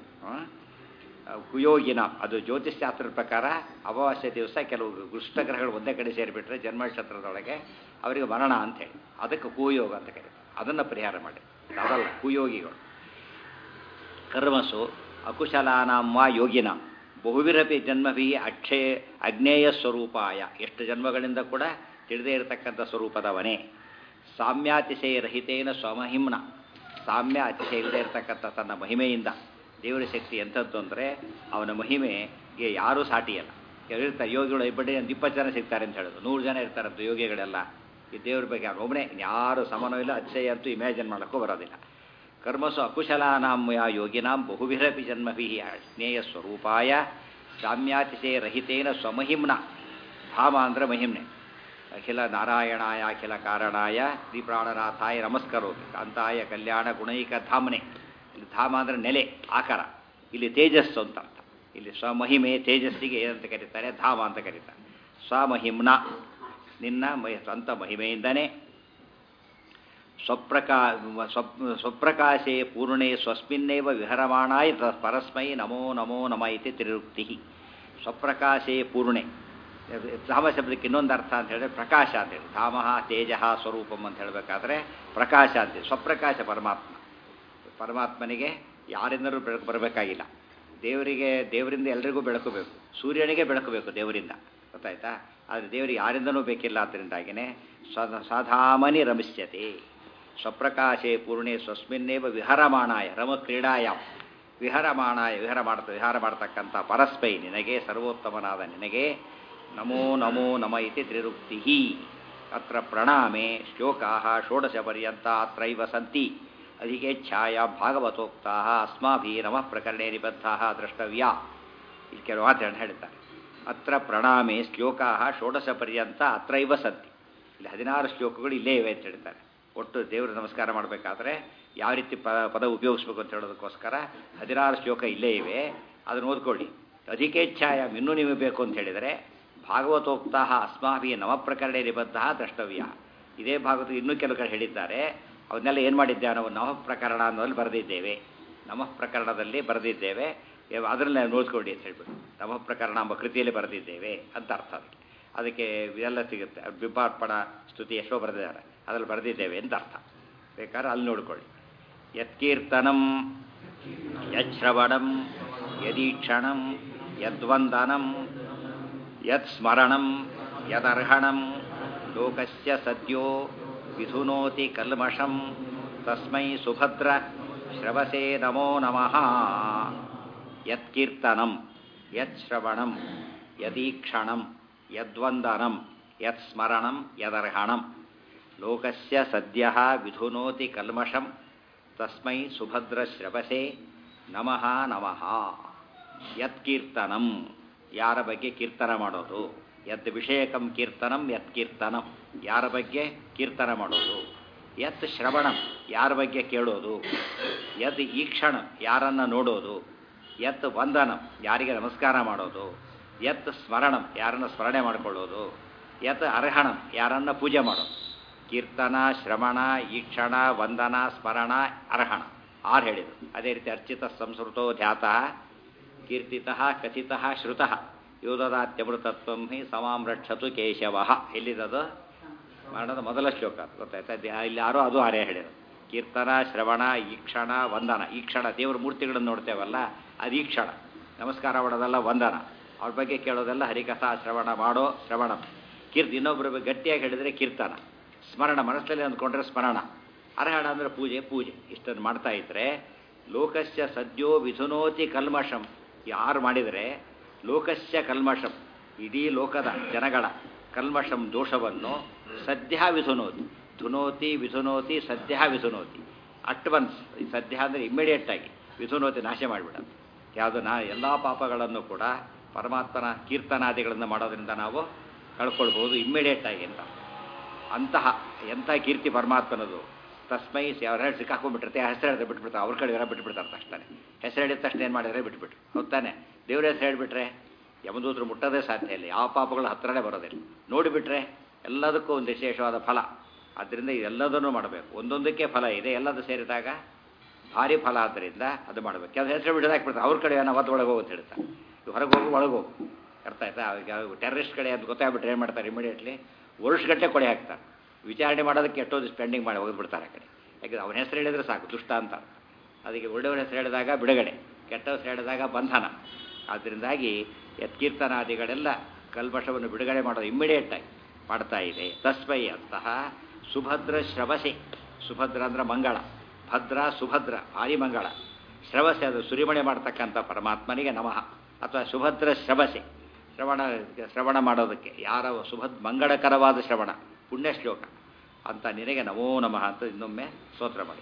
ಕುಯೋಗಿನ ಅದು ಜ್ಯೋತಿಷ್ಶಾಸ್ತ್ರದ ಪ್ರಕಾರ ಅಮಾವಾಸ್ಯ ದಿವಸ ಕೆಲವು ದುಷ್ಟಗ್ರಹಗಳು ಒಂದೇ ಕಡೆ ಸೇರಿಬಿಟ್ರೆ ಜನ್ಮನಕ್ಷತ್ರದೊಳಗೆ ಅವರಿಗೆ ಮರಣ ಅಂತೇಳಿ ಅದಕ್ಕೆ ಕುಯೋಗ ಅಂತ ಕರೀತಾರೆ ಅದನ್ನು ಪರಿಹಾರ ಮಾಡಿ ಅದಲ್ಲ ಕುಯೋಗಿಗಳು ಕರ್ಮಸು ಅಕುಶಲಾನಾಂ ವಾ ಯೋಗಿನಾಂ ಬಹುವಿರಪಿ ಜನ್ಮಭಿ ಅಕ್ಷಯ ಅಗ್ನೇಯ ಸ್ವರೂಪಾಯ ಎಷ್ಟು ಜನ್ಮಗಳಿಂದ ಕೂಡ ತಿಳಿದೇ ಇರತಕ್ಕಂಥ ಸ್ವರೂಪದವನೇ ಸಾಮ್ಯಾತಿಶಯ ರಹಿತೇನ ಸ್ವಮಹಿಮ್ನ ಸಾಮ್ಯ ಅತಿಶಯ ಇಲ್ಲದೆ ಇರತಕ್ಕಂಥ ತನ್ನ ಮಹಿಮೆಯಿಂದ ದೇವರ ಶಕ್ತಿ ಎಂಥದ್ದು ಅಂದರೆ ಅವನ ಮಹಿಮೆಗೆ ಯಾರೂ ಸಾಟಿಯಲ್ಲ ಇರ್ತಾರೆ ಯೋಗಿಗಳು ಇಬ್ಬಡಿ ಒಂದು ಇಪ್ಪತ್ತು ಜನ ಸಿಗ್ತಾರೆ ಅಂತ ಹೇಳೋದು ನೂರು ಜನ ಇರ್ತಾರಂತ ಯೋಗಿಗಳೆಲ್ಲ ಈ ದೇವ್ರ ಬಗ್ಗೆ ಅವ್ರು ಒಬ್ಬನೇ ಯಾರು ಸಮನೂ ಇಲ್ಲ ಅತಿಶಯ ಅಂತೂ ಇಮ್ಯಾಜಿನ್ ಮಾಡೋಕ್ಕೂ ಬರೋದಿಲ್ಲ ಕರ್ಮಸು ಅಕುಶಲಾನಾಂ ಯಾ ಯೋಗಿನಾಂ ಬಹುವಿರಪಿ ಜನ್ಮಭಿ ಸ್ನೇಯ ಸ್ವರೂಪಾಯ ಸಾಮ್ಯಾತಿಶಯ ರಹಿತೇನ ಸ್ವಮಹಿಮ್ನ ಧಾಮ ಅಂದರೆ ಮಹಿಮ್ನೆ ಅಖಿಲ ನಾರಾಯಣಾಯ ಅಖಿಲ ಕಾರಣಾಯ ಶ್ರೀಪ್ರಾಣನಾಥಾಯ ನಮಸ್ಕರೋತಿ ಕಾಂತಾಯ ಕಲ್ಯಾಣ ಗುಣೈಕ ಧಾಮನೆ ಇಲ್ಲಿ ಧಾಮ ಅಂದರೆ ನೆಲೆ ಆಕಾರ ಇಲ್ಲಿ ತೇಜಸ್ಸು ಅಂತ ಅರ್ಥ ಇಲ್ಲಿ ಸ್ವಮಹಿಮೆ ತೇಜಸ್ಸಿಗೆ ಏನಂತ ಕರೀತಾರೆ ಧಾಮ ಅಂತ ಕರೀತಾರೆ ಸ್ವಮಹಿಮ್ನ ನಿನ್ನ ಮಹಿ ಸ್ವಂತ ಮಹಿಮೆಯಿಂದನೇ ಸ್ವಪ್ರಕಾ ಸ್ವಪ್ ಸ್ವಪ್ರಕಾಶೇ ಪೂರ್ಣೇ ಸ್ವಸ್ಮಿನ್ನೇವ ವಿಹರಮಾಣಾಯ ತ ಪರಸ್ಮೈ ನಮೋ ನಮೋ ನಮ ಇತಿ ತ್ರಿರುಕ್ತಿ ಸ್ವಪ್ರಕಾಶೇ ಪೂರ್ಣೆ ಧಾಮ ಶಬ್ದಕ್ಕೆ ಇನ್ನೊಂದು ಅರ್ಥ ಅಂತ ಹೇಳಿದ್ರೆ ಪ್ರಕಾಶ ಅಂತೇಳಿ ಧಾಮ ತೇಜ ಸ್ವರೂಪಂ ಅಂತ ಹೇಳಬೇಕಾದ್ರೆ ಪ್ರಕಾಶ ಅಂತೇಳಿ ಸ್ವಪ್ರಕಾಶ ಪರಮಾತ್ಮ ಪರಮಾತ್ಮನಿಗೆ ಯಾರಿಂದಲೂ ಬೆಳಕು ಬರಬೇಕಾಗಿಲ್ಲ ದೇವರಿಗೆ ದೇವರಿಂದ ಎಲ್ರಿಗೂ ಬೆಳಕು ಬೇಕು ಸೂರ್ಯನಿಗೆ ಬೆಳಕು ಬೇಕು ದೇವರಿಂದ ಗೊತ್ತಾಯ್ತಾ ಆದರೆ ದೇವರಿಗೆ ಯಾರಿಂದನೂ ಬೇಕಿಲ್ಲ ಅದರಿಂದಾಗಿಯೇ ಸ್ವಧ ಸ್ವಧಾಮನಿ ರಮಿಷ್ಯತೆ ಸ್ವಪ್ರಕಾಶೇ ಪೂರ್ಣೆ ಸ್ವಸ್ಮಿನ್ನೇವ ವಿಹರಮಾಣಾಯ ರಮ ಕ್ರೀಡಾಯ ವಿಹರಮಾಣಾಯ ವಿಹಾರ ಮಾಡ್ತ ವಿಹಾರ ಮಾಡ್ತಕ್ಕಂಥ ಪರಸ್ಮೈ ನಿನಗೆ ಸರ್ವೋತ್ತಮನಾದ ನಿನಗೆ ನಮೋ ನಮೋ ನಮ ಇತಿ ತ್ರಿರುಕ್ತಿ ಅತ್ರ ಪ್ರಣಾಮೆ ಶ್ಲೋಕಾ ಷೋಡಶ ಪರ್ಯಂತ ಅತ್ರೈವ ಸಂತಿ ಅಧಿಕೇಚ್ಛಾಯ ಭಾಗವತೋಕ್ತಾ ಅಸ್ಮಾಭಿ ನಮಃ ಪ್ರಕರಣೆ ನಿಬದ್ಧ ದ್ರಷ್ಟವ್ಯ ಇಲ್ಲಿ ಕೆಲವು ಮಾತುಗಳನ್ನು ಹೇಳ್ತಾರೆ ಅತ್ರ ಪ್ರಣಾಮೆ ಶ್ಲೋಕಾ ಷೋಡಶ ಪರ್ಯಂತ ಅತ್ರೈವ ಸಂತಿ ಇಲ್ಲಿ ಹದಿನಾರು ಶ್ಲೋಕಗಳು ಇಲ್ಲೇ ಇವೆ ಅಂತ ಹೇಳ್ತಾರೆ ಒಟ್ಟು ದೇವರು ನಮಸ್ಕಾರ ಮಾಡಬೇಕಾದ್ರೆ ಯಾವ ರೀತಿ ಪ ಪದ ಉಪಯೋಗಿಸ್ಬೇಕು ಅಂತ ಹೇಳೋದಕ್ಕೋಸ್ಕರ ಹದಿನಾರು ಶ್ಲೋಕ ಇಲ್ಲೇ ಇವೆ ಅದನ್ನು ಓದ್ಕೊಳ್ಳಿ ಅಧಿಕೇಚ್ಛಾಯ ಇನ್ನೂ ನಿಮಗೆ ಬೇಕು ಅಂತ ಹೇಳಿದರೆ ಭಾಗವತೋಕ್ತಾ ಅಸ್ಮಾಭಿ ನವಪ್ರಕರಣ ನಿಬದ್ಧ ದ್ರಷ್ಟವ್ಯ ಇದೇ ಭಾಗವತ ಇನ್ನೂ ಕೆಲವು ಕಡೆ ಹೇಳಿದ್ದಾರೆ ಅವನ್ನೆಲ್ಲ ಏನು ಮಾಡಿದ್ದೇವೆ ನಾವು ನವಃ ಪ್ರಕರಣ ಅನ್ನೋದಲ್ಲಿ ಬರೆದಿದ್ದೇವೆ ನಮಃ ಪ್ರಕರಣದಲ್ಲಿ ಬರೆದಿದ್ದೇವೆ ಅದರಲ್ಲಿ ನೋಡ್ಕೊಳ್ಳಿ ಅಂತ ಹೇಳ್ಬಿಟ್ಟು ನಮಃ ಪ್ರಕರಣ ಎಂಬ ಕೃತಿಯಲ್ಲಿ ಬರೆದಿದ್ದೇವೆ ಅಂತ ಅರ್ಥ ಅದಕ್ಕೆ ಅದಕ್ಕೆ ಇದೆಲ್ಲ ಸಿಗುತ್ತೆ ಬಿಂಬಾರ್ಪಣ ಸ್ತುತಿ ಎಷ್ಟೋ ಬರೆದಿದ್ದಾರೆ ಅದ್ರಲ್ಲಿ ಬರೆದಿದ್ದೇವೆ ಅಂತ ಅರ್ಥ ಬೇಕಾದ್ರೆ ಅಲ್ಲಿ ನೋಡ್ಕೊಳ್ಳಿ ಯತ್ಕೀರ್ತನಂ ಯಶ್ರವಣಂ ಯದೀಕ್ಷಣಂ ಯದ್ವಂದನಂ ಯತ್ ಸ್ಮರಣಂ ಯದರ್ಹಣಂ ಲೋಕಸ್ಯ ಸದ್ಯೋ ವಿಧುನೋತಿ ಕಲ್ಮಷಂ ತಸ್ಮೈ ಸುಭದ್ರ ಶ್ರವಸೇ ನಮೋ ನಮಃ ಯತ್ಕೀರ್ತನಂ ಯಶ್ರವಣಂ ಯದೀಕ್ಷಣಂ ಯದ್ವಂದನಂ ಯತ್ಸ್ಮರಣಂ ಯದರ್ಹಣಂ ಲೋಕಸ್ಯ ಸದ್ಯ ವಿಧುನೋತಿ ಕಲ್ಮಷಂ ತಸ್ಮೈ ಸುಭದ್ರಶ್ರವಸೆ ನಮಃ ನಮಃ ಯತ್ಕೀರ್ತನಂ ಯಾರ ಬಗ್ಗೆ ಕೀರ್ತನ ಮಾಡೋದು ಯತ್ ವಿಷಯಕಂ ಕೀರ್ತನಂ ಯತ್ ಕೀರ್ತನಂ ಯಾರ ಬಗ್ಗೆ ಕೀರ್ತನ ಮಾಡೋದು ಯತ್ ಶ್ರವಣಂ ಯಾರ ಬಗ್ಗೆ ಕೇಳೋದು ಯತ್ ಈಕ್ಷಣ ಯಾರನ್ನು ನೋಡೋದು ಯತ್ ವಂದನಂ ಯಾರಿಗೆ ನಮಸ್ಕಾರ ಮಾಡೋದು ಯತ್ ಸ್ಮರಣಂ ಯಾರನ್ನು ಸ್ಮರಣೆ ಮಾಡಿಕೊಳ್ಳೋದು ಯತ್ ಅರ್ಹಣಂ ಯಾರನ್ನು ಪೂಜೆ ಮಾಡೋದು ಕೀರ್ತನ ಶ್ರವಣ ಈಕ್ಷಣ ವಂದನ ಸ್ಮರಣ ಅರ್ಹಣ ಆರು ಹೇಳಿದರು ಅದೇ ರೀತಿ ಅರ್ಚಿತ ಸಂಸ್ಕೃತೋ ಧ್ಯಾತಃ ಕೀರ್ತಿತಃ ಕಥಿತಃ ಶ್ರುತಃ ಯೋದದಾತ್ಯಮೃತತ್ವಂ ಹಿ ಸಮಾಂ ರಕ್ಷತು ಕೇಶವ ಎಲ್ಲಿದದು ಮರಣದ ಮೊದಲ ಶ್ಲೋಕ ಗೊತ್ತಾಯ್ತಾ ಇಲ್ಲಿ ಯಾರೋ ಅದು ಆರೇ ಹೇಳಿದರು ಕೀರ್ತನ ಶ್ರವಣ ಈಕ್ಷಣ ವಂದನ ಈಕ್ಷಣ ದೇವರ ಮೂರ್ತಿಗಳನ್ನು ನೋಡ್ತೇವಲ್ಲ ಅದು ಈಕ್ಷಣ ನಮಸ್ಕಾರ ಮಾಡೋದಲ್ಲ ವಂದನ ಅವ್ರ ಬಗ್ಗೆ ಕೇಳೋದೆಲ್ಲ ಹರಿಕಥಾ ಶ್ರವಣ ಮಾಡೋ ಶ್ರವಣ ಕೀರ್ತಿ ಇನ್ನೊಬ್ಬರ ಬಗ್ಗೆ ಗಟ್ಟಿಯಾಗಿ ಹೇಳಿದರೆ ಕೀರ್ತನ ಸ್ಮರಣ ಮನಸ್ಸಲ್ಲಿ ಅಂದ್ಕೊಂಡ್ರೆ ಸ್ಮರಣ ಅರ್ಹಣ ಅಂದರೆ ಪೂಜೆ ಪೂಜೆ ಇಷ್ಟನ್ನು ಮಾಡ್ತಾ ಇದ್ರೆ ಲೋಕಸ್ಯ ಸದ್ಯೋ ವಿಧುನೋತಿ ಕಲ್ಮಷಂ ಯಾರು ಮಾಡಿದರೆ ಲೋಕಸ್ಯ ಕಲ್ಮಷಂ ಇಡೀ ಲೋಕದ ಜನಗಳ ಕಲ್ಮಷಂ ದೋಷವನ್ನು ಸದ್ಯ ವಿಧುನೋತಿ ಧುನೋತಿ ವಿಧುನೋತಿ ಸದ್ಯ ವಿಧುನೋತಿ ಅಟ್ವನ್ಸ್ ಸದ್ಯ ಅಂದರೆ ಇಮ್ಮಿಡಿಯೇಟ್ ಆಗಿ ವಿಧುನೋತಿ ನಾಶ ಮಾಡಿಬಿಡ ಯಾವುದು ನಾ ಎಲ್ಲ ಪಾಪಗಳನ್ನು ಕೂಡ ಪರಮಾತ್ಮನ ಕೀರ್ತನಾದಿಗಳನ್ನು ಮಾಡೋದ್ರಿಂದ ನಾವು ಕಳ್ಕೊಳ್ಬೋದು ಇಮ್ಮಿಡಿಯೇಟ್ ಆಗಿ ಅಂತ ಅಂತಹ ಎಂಥ ಕೀರ್ತಿ ಪರಮಾತ್ಮನದು ತಸ್ಮೈ ಅವ್ರ ಹೇಳಿ ಸಿಕ್ಕಾಕೊಂಡ್ಬಿಟ್ಟಿರ್ತೆ ಹೆಸರು ಹೇಳಿದ್ರೆ ಬಿಟ್ಬಿಡ್ತಾರೆ ಅವ್ರ ಕಡೆ ಯಾರೋ ಬಿಟ್ಬಿಡ್ತಾರೆ ತಕ್ಷಣ ಹೆಸರು ಹೇಳಿದ ತಕ್ಷಣ ಏನು ಮಾಡಿದ್ರೆ ಬಿಟ್ಬಿಟ್ರು ಹೌದಾನೆ ದೇವ್ರ ಹೆಸರು ಹೇಳಿಬಿಟ್ರೆ ಯಮದೂತರು ಮುಟ್ಟೋದೇ ಸಾಧ್ಯ ಇಲ್ಲ ಯಾವ ಪಾಪಗಳು ಹತ್ರನೇ ಬರೋದಿಲ್ಲ ನೋಡಿಬಿಟ್ರೆ ಎಲ್ಲದಕ್ಕೂ ಒಂದು ವಿಶೇಷವಾದ ಫಲ ಆದ್ದರಿಂದ ಇದೆಲ್ಲದನ್ನೂ ಮಾಡಬೇಕು ಒಂದೊಂದಕ್ಕೆ ಫಲ ಇದೆ ಎಲ್ಲದು ಸೇರಿದಾಗ ಭಾರಿ ಫಲ ಆದ್ದರಿಂದ ಅದು ಮಾಡಬೇಕು ಕೆಲವು ಹೆಸರು ಬಿಡೋದು ಹಾಕ್ಬಿಡ್ತಾರೆ ಅವ್ರ ಕಡೆ ನಾವು ಅದು ಒಳಗೆ ಹೋಗು ಅಂತ ಹೇಳ್ತಾರೆ ಹೊರಗೆ ಹೋಗು ಒಳಗೆ ಹೋಗು ಅರ್ಥ ಆಯ್ತಾ ಈಗ ಟೆರರಿಸ್ಟ್ ಕಡೆ ಅಂತ ಗೊತ್ತಾಗ್ಬಿಟ್ರೆ ಏನು ಮಾಡ್ತಾರೆ ಇಮಿಡಿಯೇಟ್ಲಿ ವರ್ಷಗಟ್ಟಲೆ ಕೊಡೆ ಹಾಕ್ತಾರೆ ವಿಚಾರಣೆ ಮಾಡೋದಕ್ಕೆ ಎಷ್ಟೊಂದು ಸ್ಪೆಂಡಿಂಗ್ ಮಾಡಿ ಹೋಗ್ಬಿಡ್ತಾರೆ ಆ ಕಡೆ ಯಾಕಂದ್ರೆ ಅವನ ಹೆಸರು ಹೇಳಿದ್ರೆ ಸಾಕು ದುಷ್ಟ ಅಂತ ಅದಕ್ಕೆ ಒಳ್ಳೆಯವರ ಹೆಸರು ಹೇಳಿದಾಗ ಬಿಡುಗಡೆ ಕೆಟ್ಟ ಹೆಸರು ಹೇಳಿದಾಗ ಬಂಧನ ಆದ್ದರಿಂದಾಗಿ ಯತ್ಕೀರ್ತನಾದಿಗಳೆಲ್ಲ ಕಲ್ಮಶವನ್ನು ಬಿಡುಗಡೆ ಮಾಡೋದು ಇಮ್ಮಿಡಿಯೇಟಾಗಿ ಮಾಡ್ತಾ ಇದೆ ತಸ್ಮೈ ಅಂತಹ ಸುಭದ್ರ ಶ್ರವಸೆ ಸುಭದ್ರ ಅಂದ್ರೆ ಮಂಗಳ ಭದ್ರ ಸುಭದ್ರ ಭಾರಿ ಮಂಗಳ ಶ್ರವಸೆ ಅದು ಸುರಿಮಣೆ ಮಾಡ್ತಕ್ಕಂಥ ಪರಮಾತ್ಮನಿಗೆ ನಮಃ ಅಥವಾ ಸುಭದ್ರ ಶ್ರವಸೆ ಶ್ರವಣ ಶ್ರವಣ ಮಾಡೋದಕ್ಕೆ ಯಾರ ಸುಭದ್ ಮಂಗಳಕರವಾದ ಶ್ರವಣ ಪುಣ್ಯ ಶ್ಲೋಕ ಅಂತ ನಿನಗೆ ನಮೋ ನಮಃ ಅಂತ ಇನ್ನೊಮ್ಮೆ ಸ್ತೋತ್ರ ಮಾಡಿ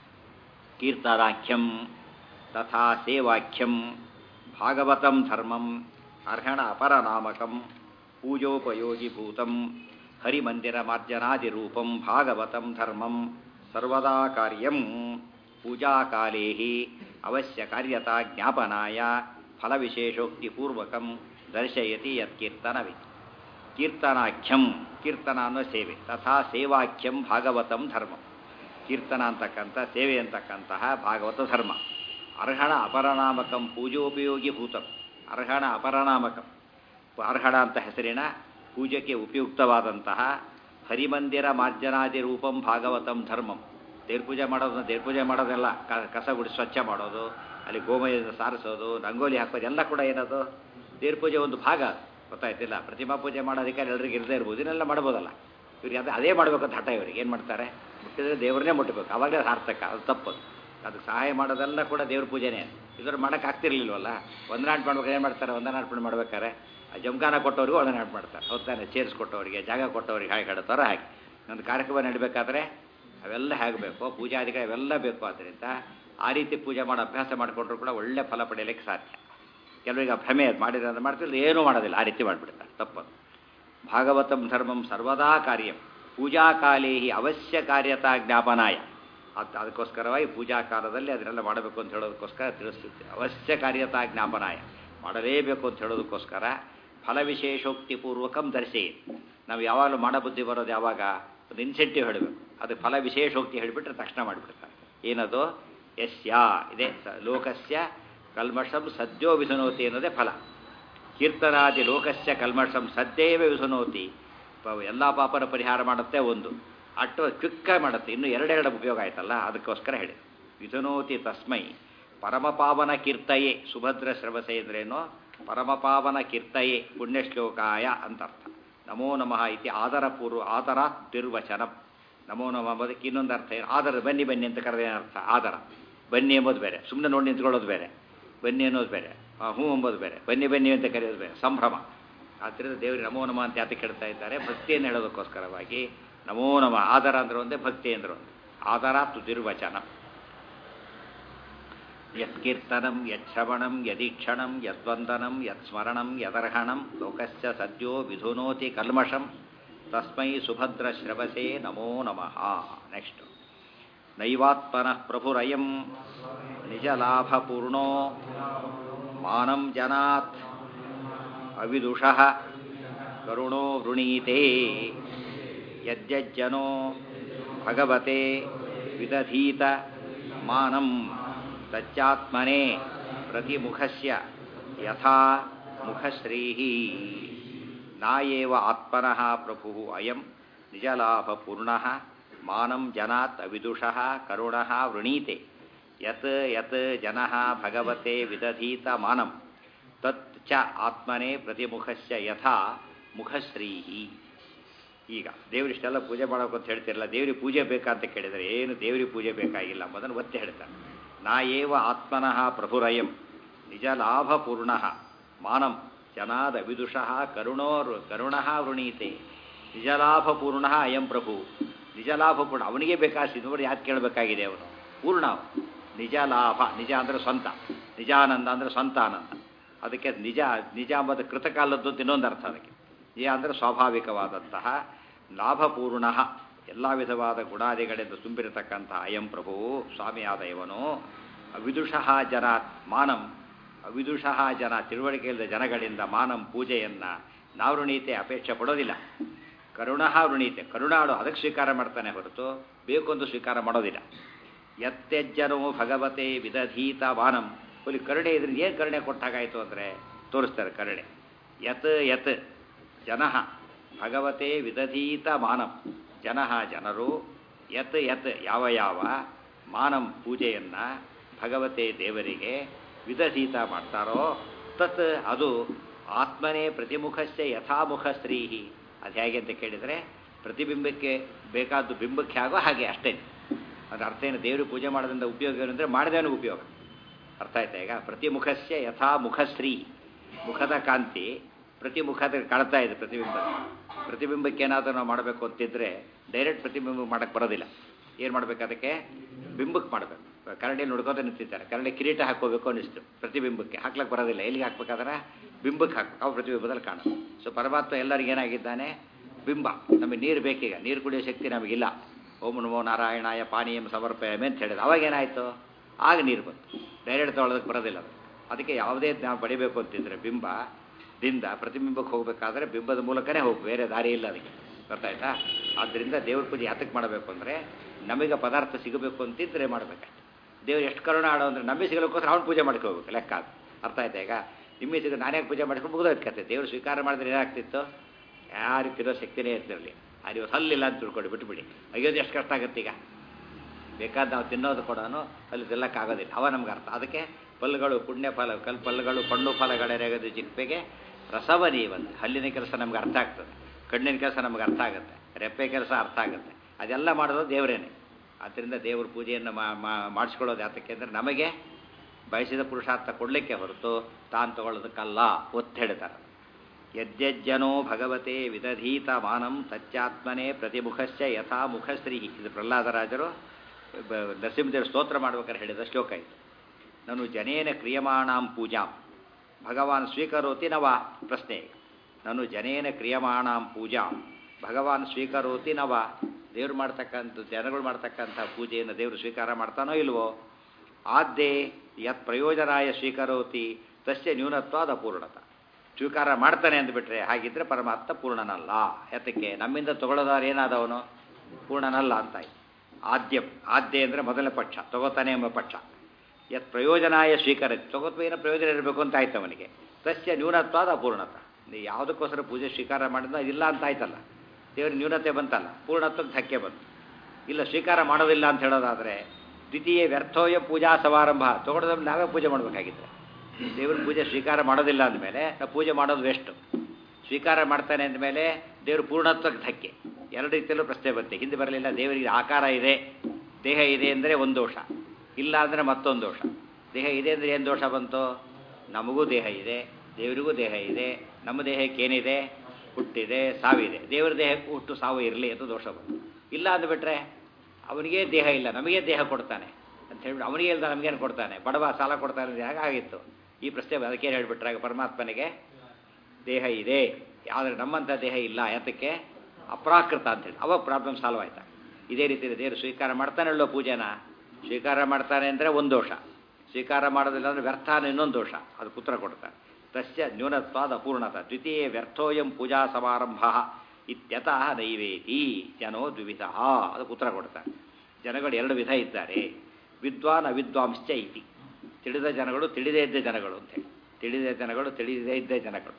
ಕೀರ್ತನಾಖ್ಯಂ ತಥಾ ಸೇವಾಖ್ಯಂ ಭಾಗವತಂ ಧರ್ಮಂ ಅರ್ಹಣ ಅಪರನಾಮಕಂ ಪೂಜೋಪಯೋಗಿಭೂತಂ ಹರಿಮಂದಿರಮಾರ್ಜನಾದಿರೂಪಂ ಭಾಗವತಂ ಧರ್ಮಂ ಸರ್ವದಾ ಕಾರ್ಯಂ ಪೂಜಾಕಾಲೇ ಅವಶ್ಯ ಕಾರ್ಯತಾ ಜ್ಞಾಪನಾಯ ಫಲವಿಶೇಷೋಕ್ತಿಪೂರ್ವಕಂ ದರ್ಶಯತಿ ಯತ್ಕೀರ್ತನವಿತಿ ಕೀರ್ತನಾಖ್ಯಂ ಕೀರ್ತನ ಅನ್ನೋ ಸೇವೆ ತಥಾ ಸೇವಾಖ್ಯಂ ಭಾಗವತಂ ಧರ್ಮಂ ಕೀರ್ತನ ಅಂತಕ್ಕಂಥ ಸೇವೆ ಅಂತಕ್ಕಂತಹ ಭಾಗವತ ಧರ್ಮ ಅರ್ಹಣ ಅಪರನಾಮಕಂ ಪೂಜೋಪಯೋಗಿ ಭೂತಂ ಅರ್ಹಣ ಅಪರನಾಮಕಂ ಅರ್ಹಣ ಅಂತ ಹೆಸರಿನ ಪೂಜೆಗೆ ಉಪಯುಕ್ತವಾದಂತಹ ಹರಿಮಂದಿರ ಮಾರ್ಜನಾದಿ ರೂಪಂ ಭಾಗವತಂ ಧರ್ಮಂ ದೇವ್ರ ಪೂಜೆ ಮಾಡೋದು ದೇವ್ರ ಪೂಜೆ ಮಾಡೋದೆಲ್ಲ ಕಸ ಗುಡಿ ಸ್ವಚ್ಛ ಮಾಡೋದು ಅಲ್ಲಿ ಗೋಮಯದಿಂದ ಸಾರಿಸೋದು ರಂಗೋಲಿ ಹಾಕೋದು ಎಲ್ಲ ಕೂಡ ಏನದು ದೇವ್ರ ಪೂಜೆ ಒಂದು ಭಾಗ ಗೊತ್ತಾಯ್ತಿಲ್ಲ ಪ್ರತಿಮಾ ಪೂಜೆ ಮಾಡೋದಕ್ಕೆ ಎಲ್ರಿಗೆ ಇರದೇ ಇರ್ಬೋದು ಇದನ್ನೆಲ್ಲ ಮಾಡ್ಬೋದಲ್ಲ ಇವ್ರಿಗೆ ಅದು ಅದೇ ಮಾಡಬೇಕು ಅಂತ ಹಠ ಇವ್ರಿಗೆ ಏನು ಮಾಡ್ತಾರೆ ಮುಟ್ಟಿದ್ರೆ ದೇವ್ರನ್ನೇ ಮುಟ್ಟಬೇಕು ಅವಾಗಲೇ ಸಾರ್ಥಕ ಅದು ತಪ್ಪದು ಅದಕ್ಕೆ ಸಹಾಯ ಮಾಡೋದೆಲ್ಲ ಕೂಡ ದೇವ್ರ ಪೂಜೆನೇ ಇದ್ರ ಮಾಡೋಕೆ ಆಗ್ತಿರ್ಲಿಲ್ವಲ್ಲ ವಂದನಾಟ ಮಾಡ್ಬೇಕಾದ್ರೆ ಏನು ಮಾಡ್ತಾರೆ ವಂದನಾರ್ಪಣೆ ಮಾಡ್ಬೇಕಾರೆ ಆ ಜಮಖಾನ ಕೊಟ್ಟವ್ರಿಗೂ ವಂದನಾಟ ಮಾಡ್ತಾರೆ ಹೊತ್ತಾನೆ ಚೇರ್ಸ್ ಕೊಟ್ಟವರಿಗೆ ಜಾಗ ಕೊಟ್ಟವ್ರಿಗೆ ಹಾಗೆ ಹಾಡುತ್ತಾರ ಹಾಗೆ ಒಂದು ಕಾರ್ಯಕ್ರಮ ನಡೀಬೇಕಾದ್ರೆ ಅವೆಲ್ಲ ಹೇಗಬೇಕು ಪೂಜಾದಿಗಳು ಅವೆಲ್ಲ ಬೇಕು ಆದ್ದರಿಂದ ಆ ರೀತಿ ಪೂಜೆ ಮಾಡೋ ಅಭ್ಯಾಸ ಮಾಡಿಕೊಂಡ್ರು ಕೂಡ ಒಳ್ಳೆ ಫಲ ಪಡೆಯಲಿಕ್ಕೆ ಸಾಧ್ಯ ಕೆಲವರಿಗೆ ಆ ಭ್ರಮೆ ಅದು ಮಾಡಿದ್ರೆ ಅಂತ ಮಾಡ್ತಿದ್ರೆ ಏನೂ ಮಾಡೋದಿಲ್ಲ ಆ ರೀತಿ ಮಾಡಿಬಿಡ್ತಾರೆ ತಪ್ಪದು ಭಾಗವತಂ ಧರ್ಮಂ ಸರ್ವದಾ ಕಾರ್ಯಂ ಪೂಜಾ ಕಾಲೇ ಅವಶ್ಯ ಕಾರ್ಯತಾ ಜ್ಞಾಪನಾಯ ಅದು ಅದಕ್ಕೋಸ್ಕರವಾಗಿ ಪೂಜಾ ಕಾಲದಲ್ಲಿ ಅದನ್ನೆಲ್ಲ ಮಾಡಬೇಕು ಅಂತ ಹೇಳೋದಕ್ಕೋಸ್ಕರ ತಿಳಿಸ್ತಿದ್ದೆ ಅವಶ್ಯ ಕಾರ್ಯತಾ ಜ್ಞಾಪನಾಯ ಮಾಡಲೇಬೇಕು ಅಂತ ಹೇಳೋದಕ್ಕೋಸ್ಕರ ಫಲವಿಶೇಷೋಕ್ತಿಪೂರ್ವಕಂ ದರ್ಶಿ ನಾವು ಯಾವಾಗಲೂ ಮಾಡೋ ಬುದ್ಧಿ ಬರೋದು ಯಾವಾಗ ಒಂದು ಇನ್ಸೆಂಟಿವ್ ಹೇಳಬೇಕು ಅದು ಫಲ ವಿಶೇಷೋಕ್ತಿ ಹೇಳಿಬಿಟ್ರೆ ತಕ್ಷಣ ಮಾಡಿಬಿಡ್ತಾರೆ ಏನದು ಯಸ್ಯ ಇದೆ ಲೋಕಸ್ಯ ಕಲ್ಮಷಂ ಸದ್ಯೋ ವಿಧುನೋತಿ ಅನ್ನೋದೇ ಫಲ ಕೀರ್ತನಾದಿ ಲೋಕಸ್ಯ ಕಲ್ಮಷಂ ಸದ್ಯೇವ ವಿಧುನೋತಿ ಎಲ್ಲ ಪಾಪನ ಪರಿಹಾರ ಮಾಡುತ್ತೆ ಒಂದು ಅಟ್ಟು ಕ್ವಿಕ್ಕಾಗಿ ಮಾಡುತ್ತೆ ಇನ್ನು ಎರಡೆರಡು ಉಪಯೋಗ ಆಯ್ತಲ್ಲ ಅದಕ್ಕೋಸ್ಕರ ಹೇಳಿ ವಿಧುನೋತಿ ತಸ್ಮೈ ಪರಮಪಾವನ ಕೀರ್ತಯೇ ಸುಭದ್ರ ಶ್ರವಸೆ ಅಂದ್ರೇನು ಪರಮಪಾವನ ಕೀರ್ತಯೇ ಪುಣ್ಯಶ್ಲೋಕಾಯ ಅಂತ ಅರ್ಥ ನಮೋ ನಮಃ ಇತಿ ಆದರಪೂರ್ವ ಆದರ ತಿರ್ವಚನಂ ನಮೋ ನಮಃ ಎಂಬುದಕ್ಕೆ ಇನ್ನೊಂದು ಅರ್ಥ ಏನು ಆದರ ಬನ್ನಿ ಬನ್ನಿ ಅಂತ ಕರೆದ ಅರ್ಥ ಆದರ ಬನ್ನಿ ಎಂಬುದು ಬೇರೆ ಸುಮ್ಮನೆ ನೋಡಿ ನಿಂತ್ಕೊಳ್ಳೋದು ಬೇರೆ ಬನ್ನಿ ಅನ್ನೋದು ಬೇರೆ ಹ್ಞೂ ಎಂಬುದು ಬೇರೆ ಬನ್ನಿ ಬನ್ನಿ ಅಂತ ಕರೆಯೋದು ಬೇರೆ ಸಂಭ್ರಮ ಆದ್ದರಿಂದ ದೇವರಿಗೆ ನಮೋ ನಮಃ ಅಂತ ಯಾತಕ್ಕೆ ಹೇಳ್ತಾ ಇದ್ದಾರೆ ಭಕ್ತಿಯನ್ನು ಹೇಳೋದಕ್ಕೋಸ್ಕರವಾಗಿ ನಮೋ ನಮಃ ಆದರ ಅಂದ್ರೆ ಒಂದೇ ಭಕ್ತಿ ಅಂದ್ರೆ ಒಂದು ಆದರ ತುದಿರ್ವಚನ ಯತ್ಕೀರ್ತನಂ ಯಶ್ರವಣಂ ಯದೀಕ್ಷಣಂ ಯದ್ವಂದನಂ ಯತ್ಸ್ಮರಣಂ ಯದರ್ಹಣಂ ಲೋಕಸ್ಯ ಸದ್ಯೋ ವಿಧುನೋತಿ ಕಲ್ಮಷಂ ತಸ್ಮೈ ಸುಭದ್ರ ಶ್ರವಸೇ ನಮೋ ನಮಃ ನೆಕ್ಸ್ಟ್ ನೈವಾತ್ಮನಃ ಪ್ರಭುರಯಂ ನಿಜಲಾಭಪೂರ್ಣೋ ಮಾನಂ ಜನಾತ್ ಅವಿದುಷಃ ಕರುಣೋ ವೃಣೀತೆ ಯದ್ಯಜ್ಜನೋ ಭಗವತೆ ವಿದಧೀತ ಮಾನಂ ತಚ್ಚಾತ್ಮನೆ ಪ್ರತಿಮುಖಸ್ಯ ಯಥಾ ಮುಖಶ್ರೀಃ ನಾಯೇವ ಆತ್ಮನಃ ಪ್ರಭು ಅಯಂ ನಿಜಲಾಭಪೂರ್ಣಃ ಮಾನಂ ಜನಾತ್ ಅವಿದುಷಃ ಕರುಣಃ ವೃಣೀತೆ ಯತ್ ಯತ್ ಜನಃ ಭಗವತೆ ವಿದಧೀತ ಮಾನಂ ತತ್ ಚ ಆತ್ಮನೇ ಪ್ರತಿಮುಖಸ್ಯ ಯಥಾ ಮುಖಶ್ರೀಹಿ ಈಗ ದೇವರಿಷ್ಟೆಲ್ಲ ಪೂಜೆ ಮಾಡೋಕೆ ಅಂತ ಹೇಳ್ತಿರಲ್ಲ ದೇವ್ರಿಗೆ ಪೂಜೆ ಬೇಕಾ ಅಂತ ಕೇಳಿದರೆ ಏನು ದೇವ್ರಿಗೆ ಪೂಜೆ ಬೇಕಾಗಿಲ್ಲ ಮೊದಲು ಒತ್ತಿ ಹೇಳ್ತಾನೆ ನಾ ಏವ ಆತ್ಮನಃ ಪ್ರಭುರಯಂ ನಿಜ ಲಾಭಪೂರ್ಣ ಮಾನಂ ಜನಾದ ವಿದುಷಃ ಕರುಣೋ ಕರುಣಃ ವೃಣೀತೆ ನಿಜಲಾಭಪೂರ್ಣ ಅಯಂ ಪ್ರಭು ನಿಜಲಾಭಪೂರ್ಣ ಅವನಿಗೆ ಬೇಕಾಸಿದವರು ಯಾಕೆ ಕೇಳಬೇಕಾಗಿದೆ ಅವನು ಪೂರ್ಣ ಅವನು. ನಿಜ ಲಾಭ ನಿಜ ಅಂದರೆ ಸ್ವಂತ ನಿಜಾನಂದ ಅಂದರೆ ಸ್ವಂತ ಆನಂದ ಅದಕ್ಕೆ ನಿಜ ನಿಜ ಎಂಬುದು ಕೃತಕಾಲದ್ದು ಅಂತ ಇನ್ನೊಂದು ಅರ್ಥ ಅದಕ್ಕೆ ನಿಜ ಅಂದರೆ ಸ್ವಾಭಾವಿಕವಾದಂತಹ ಲಾಭಪೂರ್ಣ ಎಲ್ಲ ವಿಧವಾದ ಗುಣಾದಿಗಳಿಂದ ತುಂಬಿರತಕ್ಕಂತಹ ಅಯಂ ಪ್ರಭು ಸ್ವಾಮಿಯಾದ ಇವನು ಅವಿದುಷಃ ಜನ ಮಾನಂ ಅವಿದುಷಃ ಜನ ತಿಳುವಳಿಕೆಯಿಲ್ಲದ ಜನಗಳಿಂದ ಮಾನಂ ಪೂಜೆಯನ್ನು ನಾವು ಋಣೀತೆ ಅಪೇಕ್ಷೆ ಪಡೋದಿಲ್ಲ ಕರುಣಃ ಋಣೀತೆ ಕರುಣಾಳು ಅದಕ್ಕೆ ಸ್ವೀಕಾರ ಮಾಡ್ತಾನೆ ಹೊರತು ಬೇಕು ಅಂತ ಸ್ವೀಕಾರ ಮಾಡೋದಿಲ್ಲ ಯತ್ತೆಜ್ಜನೋ ಭಗವತೆ ವಿದಧೀತ ಮಾನಂ ಇಲ್ಲಿ ಕರುಣೆ ಇದ್ರೆ ಏನು ಕರುಣೆ ಕೊಟ್ಟಾಗಾಯಿತು ಅಂದರೆ ತೋರಿಸ್ತಾರೆ ಕರುಣೆ ಯತ್ ಯತ್ ಜನಃ ಭಗವತೆ ವಿದಧೀತ ಮಾನಂ ಜನಃ ಜನರು ಯತ್ ಯತ್ ಯಾವ ಯಾವ ಮಾನಂ ಪೂಜೆಯನ್ನು ಭಗವತೆ ದೇವರಿಗೆ ವಿದಧೀತ ಮಾಡ್ತಾರೋ ತತ್ ಅದು ಆತ್ಮನೇ ಪ್ರತಿಮುಖಸ್ಯ ಯಥಾಮುಖ ಸ್ತ್ರೀಹಿ ಅದು ಹೇಗೆ ಅಂತ ಕೇಳಿದರೆ ಪ್ರತಿಬಿಂಬಕ್ಕೆ ಬೇಕಾದ್ದು ಬಿಂಬಕ್ಕೆ ಆಗೋ ಹಾಗೆ ಅಷ್ಟೇ ಅದ್ರ ಅರ್ಥ ಏನು ದೇವರು ಪೂಜೆ ಮಾಡೋದ್ರಿಂದ ಉಪಯೋಗ ಏನು ಅಂದರೆ ಮಾಡಿದವನಿಗೆ ಉಪಯೋಗ ಅರ್ಥ ಆಯ್ತಾ ಈಗ ಪ್ರತಿಮುಖಸ್ಯ ಯಥಾ ಮುಖಶ್ರೀ ಮುಖದ ಕಾಂತಿ ಪ್ರತಿ ಮುಖದ ಕಾಣ್ತಾ ಇದೆ ಪ್ರತಿಬಿಂಬ ಪ್ರತಿಬಿಂಬಕ್ಕೆ ಏನಾದರೂ ನಾವು ಮಾಡಬೇಕು ಅಂತಿದ್ರೆ ಡೈರೆಕ್ಟ್ ಪ್ರತಿಬಿಂಬ ಮಾಡಕ್ಕೆ ಬರೋದಿಲ್ಲ ಏನು ಮಾಡ್ಬೇಕು ಅದಕ್ಕೆ ಬಿಂಬಕ್ಕೆ ಮಾಡಬೇಕು ಕರಡಿಯಲ್ಲಿ ನೋಡ್ಕೋತ ನಿಂತಿದ್ದಾರೆ ಕರಡಿ ಕಿರೀಟ ಹಾಕೋಬೇಕು ಅನ್ನಿಸ್ತು ಪ್ರತಿಬಿಂಬಕ್ಕೆ ಹಾಕ್ಲಕ್ಕೆ ಬರೋದಿಲ್ಲ ಎಲ್ಲಿಗೆ ಹಾಕ್ಬೇಕಾದ್ರೆ ಬಿಂಬಕ್ಕೆ ಹಾಕ್ಬೇಕು ಅವು ಪ್ರತಿಬಿಂಬದಲ್ಲಿ ಕಾಣುತ್ತೆ ಸೊ ಪರಮಾತ್ಮ ಎಲ್ಲರಿಗೂ ಏನಾಗಿದ್ದಾನೆ ಬಿಂಬ ನಮಗೆ ನೀರು ಬೇಕೀಗ ನೀರು ಕುಡಿಯೋ ಶಕ್ತಿ ನಮಗಿಲ್ಲ ಓಂ ನಮೋ ನಾರಾಯಣಾಯ ಪಾನೀಯಂ ಸಮರ್ಪಯಮೆ ಅಂತ ಹೇಳಿದ್ರು ಅವಾಗ ಏನಾಯಿತು ಆಗ ನೀರು ಬಂತು ಡೈರೆಕ್ಟ್ ತೊಗೊಳೋದಕ್ಕೆ ಬರೋದಿಲ್ಲ ಅದು ಅದಕ್ಕೆ ಯಾವುದೇ ನಾವು ಪಡಿಬೇಕು ಅಂತಿದ್ರೆ ಬಿಂಬ ದಿಂದ ಪ್ರತಿಬಿಂಬಕ್ಕೆ ಹೋಗಬೇಕಾದ್ರೆ ಬಿಂಬದ ಮೂಲಕನೇ ಹೋಗಿ ಬೇರೆ ದಾರಿ ಇಲ್ಲ ಅದಕ್ಕೆ ಗೊತ್ತಾಯ್ತಾ ಆದ್ದರಿಂದ ದೇವ್ರ ಪೂಜೆ ಯಾತಕ್ಕೆ ಮಾಡಬೇಕು ಅಂದರೆ ನಮಗೆ ಪದಾರ್ಥ ಸಿಗಬೇಕು ಅಂತಿದ್ರೆ ಮಾಡಬೇಕಷ್ಟೆ ದೇವ್ರು ಎಷ್ಟು ಕರುಣ ಆಡೋ ಅಂದರೆ ನಮಗೆ ಸಿಗಲಿಕ್ಕೋಸ್ಕರ ಅವ್ನು ಪೂಜೆ ಮಾಡ್ಕೋಬೇಕು ಲೆಕ್ಕ ಅದು ಅರ್ಥ ಆಯ್ತಾ ಈಗ ನಿಮಗೆ ಸಿಗ ನಾನೇ ಪೂಜೆ ಮಾಡ್ಕೊಂಡು ಮುಗಿದೋದ್ ಕತೆ ದೇವ್ರು ಸ್ವೀಕಾರ ಮಾಡಿದ್ರೆ ಏನಾಗ್ತಿತ್ತು ಯಾರು ತಿನ್ನೋ ಶಕ್ತಿನೇ ಇರ್ತಿರಲಿ ಅದು ಇವತ್ತು ಹಲ್ಲಿಲ್ಲ ಅಂತ ತಿಳ್ಕೊಂಡು ಬಿಟ್ಬಿಡಿ ಅಯ್ಯೋದು ಎಷ್ಟು ಕಷ್ಟ ಆಗುತ್ತೆ ಈಗ ಬೇಕಾದ ನಾವು ತಿನ್ನೋದು ಕೂಡ ಅಲ್ಲಿ ತಿನ್ನಕ್ಕಾಗೋದಿಲ್ಲ ಅವ ನಮ್ಗೆ ಅರ್ಥ ಅದಕ್ಕೆ ಪಲ್ಲುಗಳು ಪುಣ್ಯ ಫಲ ಕಲ್ ಪಲ್ಲುಗಳು ಪಣ್ಣು ಫಲಗಳೆರಗದು ಜಿಪ್ಪೆಗೆ ರಸವ ನೀವಂತೆ ಹಲ್ಲಿನ ಕೆಲಸ ನಮ್ಗೆ ಅರ್ಥ ಆಗ್ತದೆ ಕಣ್ಣಿನ ಕೆಲಸ ನಮ್ಗೆ ಅರ್ಥ ಆಗುತ್ತೆ ರೆಪ್ಪೆ ಕೆಲಸ ಅರ್ಥ ಆಗುತ್ತೆ ಅದೆಲ್ಲ ಮಾಡೋದು ದೇವರೇನೆ ಆದ್ದರಿಂದ ದೇವ್ರ ಪೂಜೆಯನ್ನು ಮಾಡಿಸ್ಕೊಳ್ಳೋದು ಯಾತಕ್ಕೆ ಅಂದರೆ ನಮಗೆ ಬಯಸಿದ ಪುರುಷಾರ್ಥ ಕೊಡಲಿಕ್ಕೆ ಹೊರತು ತಾನು ತಗೊಳ್ಳೋದಕ್ಕಲ್ಲ ಒತ್ತು ಹೇಳ್ತಾರೆ ಯಜ್ಜನೋ ಭಗವತೆ ವಿದಧೀತ ಮಾನಂ ತಚ್ಚಾತ್ಮನೇ ಪ್ರತಿಮುಖಸ್ಯ ಯಥಾ ಮುಖಶ್ರೀ ಇದು ಪ್ರಹ್ಲಾದರಾಜರು ಬ- ನರಸಿಂಹದೇವರು ಸ್ತೋತ್ರ ಮಾಡ್ಬೇಕಾದ್ರೆ ಹೇಳಿದ ಶ್ಲೋಕ ಇದು ನಾನು ಜನೇನ ಕ್ರಿಯಮಾಣಾಂ ಪೂಜಾಂ ಭಗವಾನ್ ಸ್ವೀಕರೋತಿ ನವ ಪ್ರಶ್ನೆ ಈಗ. ನಾನು ಜನೇನ ಕ್ರಿಯಮಾಣಾಂ ಪೂಜಾಂ ಭಗವಾನ್ ಸ್ವೀಕರೋತಿ ನವ ದೇವ್ರು ಮಾಡ್ತಕ್ಕಂಥ ಜನಗಳು ಮಾಡ್ತಕ್ಕಂಥ ಪೂಜೆಯನ್ನು ದೇವರು ಸ್ವೀಕಾರ ಮಾಡ್ತಾನೋ ಇಲ್ವೋ ಆದ್ಯೆ ಯತ್ ಪ್ರಯೋಜನಾಯ ಸ್ವೀಕರೋತಿ ತಸ್ಯ ನ್ಯೂನತ್ವಾದ ಅಪೂರ್ಣತ ಸ್ವೀಕಾರ ಮಾಡ್ತಾನೆ ಅಂದ್ಬಿಟ್ರೆ ಹಾಗಿದ್ರೆ ಪರಮಾತ್ಮ ಪೂರ್ಣನಲ್ಲ ಯಾತಕ್ಕೆ ನಮ್ಮಿಂದ ತಗೊಳ್ಳೋದಾರ ಏನಾದವನು ಪೂರ್ಣನಲ್ಲ ಅಂತಾಯ್ತು ಆದ್ಯ ಆದ್ಯ ಅಂದರೆ ಮೊದಲನೇ ಪಕ್ಷ ತಗೋತಾನೆ ಎಂಬ ಪಕ್ಷ ಯತ್ ಪ್ರಯೋಜನಾಯ ಸ್ವೀಕಾರ ತಗೋತ್ವ ಏನೋ ಪ್ರಯೋಜನ ಇರಬೇಕು ಅಂತ ಆಯ್ತು ಅವನಿಗೆ ತಸ್ಯ ನ್ಯೂನತ್ವಾದ ಅಪೂರ್ಣತ ನೀವು ಯಾವುದಕ್ಕೋಸ್ಕರ ಪೂಜೆ ಸ್ವೀಕಾರ ಮಾಡಿದ್ನೋ ಅದಿಲ್ಲ ಅಂತ ಆಯ್ತಲ್ಲ ದೇವ್ರ ನ್ಯೂನತೆ ಬಂತಲ್ಲ ಪೂರ್ಣತ್ವಕ್ಕೆ ಧಕ್ಕೆ ಬಂತು ಇಲ್ಲ ಸ್ವೀಕಾರ ಮಾಡೋದಿಲ್ಲ ಅಂತ ಹೇಳೋದಾದರೆ ದ್ವಿತೀಯ ವ್ಯರ್ಥೋಯ ಪೂಜಾ ಸಮಾರಂಭ ತಗೊಳ್ಳೋದ್ರೆ ನಾವೇ ಪೂಜೆ ಮಾಡಬೇಕಾಗಿದ್ರೆ ದೇವ್ರ ಪೂಜೆ ಸ್ವೀಕಾರ ಮಾಡೋದಿಲ್ಲ ಅಂದಮೇಲೆ ನಾವು ಪೂಜೆ ಮಾಡೋದು ವೆಸ್ಟು ಸ್ವೀಕಾರ ಮಾಡ್ತಾನೆ ಅಂದಮೇಲೆ ದೇವ್ರ ಪೂರ್ಣತ್ವಕ್ಕೆ ಧಕ್ಕೆ ಎರಡು ರೀತಿಯಲ್ಲೂ ಪ್ರಶ್ನೆ ಬರುತ್ತೆ ಹಿಂದೆ ಬರಲಿಲ್ಲ ದೇವರಿಗೆ ಆಕಾರ ಇದೆ ದೇಹ ಇದೆ ಅಂದರೆ ಒಂದು ದೋಷ ಇಲ್ಲ ಅಂದರೆ ಮತ್ತೊಂದು ದೋಷ ದೇಹ ಇದೆ ಅಂದರೆ ಏನು ದೋಷ ಬಂತು ನಮಗೂ ದೇಹ ಇದೆ ದೇವರಿಗೂ ದೇಹ ಇದೆ ನಮ್ಮ ದೇಹಕ್ಕೆ ಏನಿದೆ ಹುಟ್ಟಿದೆ ಸಾವಿದೆ ದೇವರ ದೇಹಕ್ಕೂ ಹುಟ್ಟು ಸಾವು ಇರಲಿ ಅಂತ ದೋಷ ಬಂತು ಇಲ್ಲ ಅಂದ್ಬಿಟ್ರೆ ಅವನಿಗೇ ದೇಹ ಇಲ್ಲ ನಮಗೇ ದೇಹ ಕೊಡ್ತಾನೆ ಅಂತ ಹೇಳ್ಬಿಟ್ಟು ಅವನಿಗೆ ಇಲ್ದ ನಮಗೇನು ಕೊಡ್ತಾನೆ ಬಡವ ಸಾಲ ಕೊಡ್ತಾನೆ ಅಂದರೆ ಹಾಗಾಗಿತ್ತು ಈ ಪ್ರಶ್ನೆ ಅದಕ್ಕೇನು ಹೇಳ್ಬಿಟ್ರೆ ಆಗ ಪರಮಾತ್ಮನಿಗೆ ದೇಹ ಇದೆ ಆದರೆ ನಮ್ಮಂಥ ದೇಹ ಇಲ್ಲ ಯಾತಕ್ಕೆ ಅಪ್ರಾಕೃತ ಅಂತೇಳಿ ಅವಾಗ ಪ್ರಾಬ್ಲಮ್ ಸಾಲ್ವ್ ಆಯ್ತಾ ಇದೇ ರೀತಿ ದೇವರು ಸ್ವೀಕಾರ ಮಾಡ್ತಾನಲ್ಲೋ ಪೂಜೆನ ಸ್ವೀಕಾರ ಮಾಡ್ತಾನೆ ಅಂದರೆ ಒಂದು ದೋಷ ಸ್ವೀಕಾರ ಮಾಡೋದಿಲ್ಲ ಅಂದರೆ ವ್ಯರ್ಥ ಅನ್ನೋ ಇನ್ನೊಂದು ದೋಷ ಅದು ಪುತ್ರ ಕೊಡ್ತಾನೆ ತಸ್ಯ ನ್ಯೂನತ್ವಾದ ಅಪೂರ್ಣತ ದ್ವಿತೀಯ ವ್ಯರ್ಥೋಯಂ ಪೂಜಾ ಸಮಾರಂಭ ಇತ್ಯತಃ ನೈವೇತಿ ಜನೋ ದ್ವಿವಿಧ ಅದು ಪುತ್ರ ಕೊಡ್ತಾನೆ ಜನಗಳು ಎರಡು ವಿಧ ಇದ್ದಾರೆ ವಿದ್ವಾನ್ ಅವಿದ್ವಾಂಶ್ಚ ಇತಿ ತಿಳಿದ ಜನಗಳು ತಿಳಿದೇ ಇದ್ದ ಜನಗಳು ಅಂತೇಳಿ ತಿಳಿದ ಜನಗಳು ತಿಳಿದೇ ಇದ್ದ ಜನಗಳು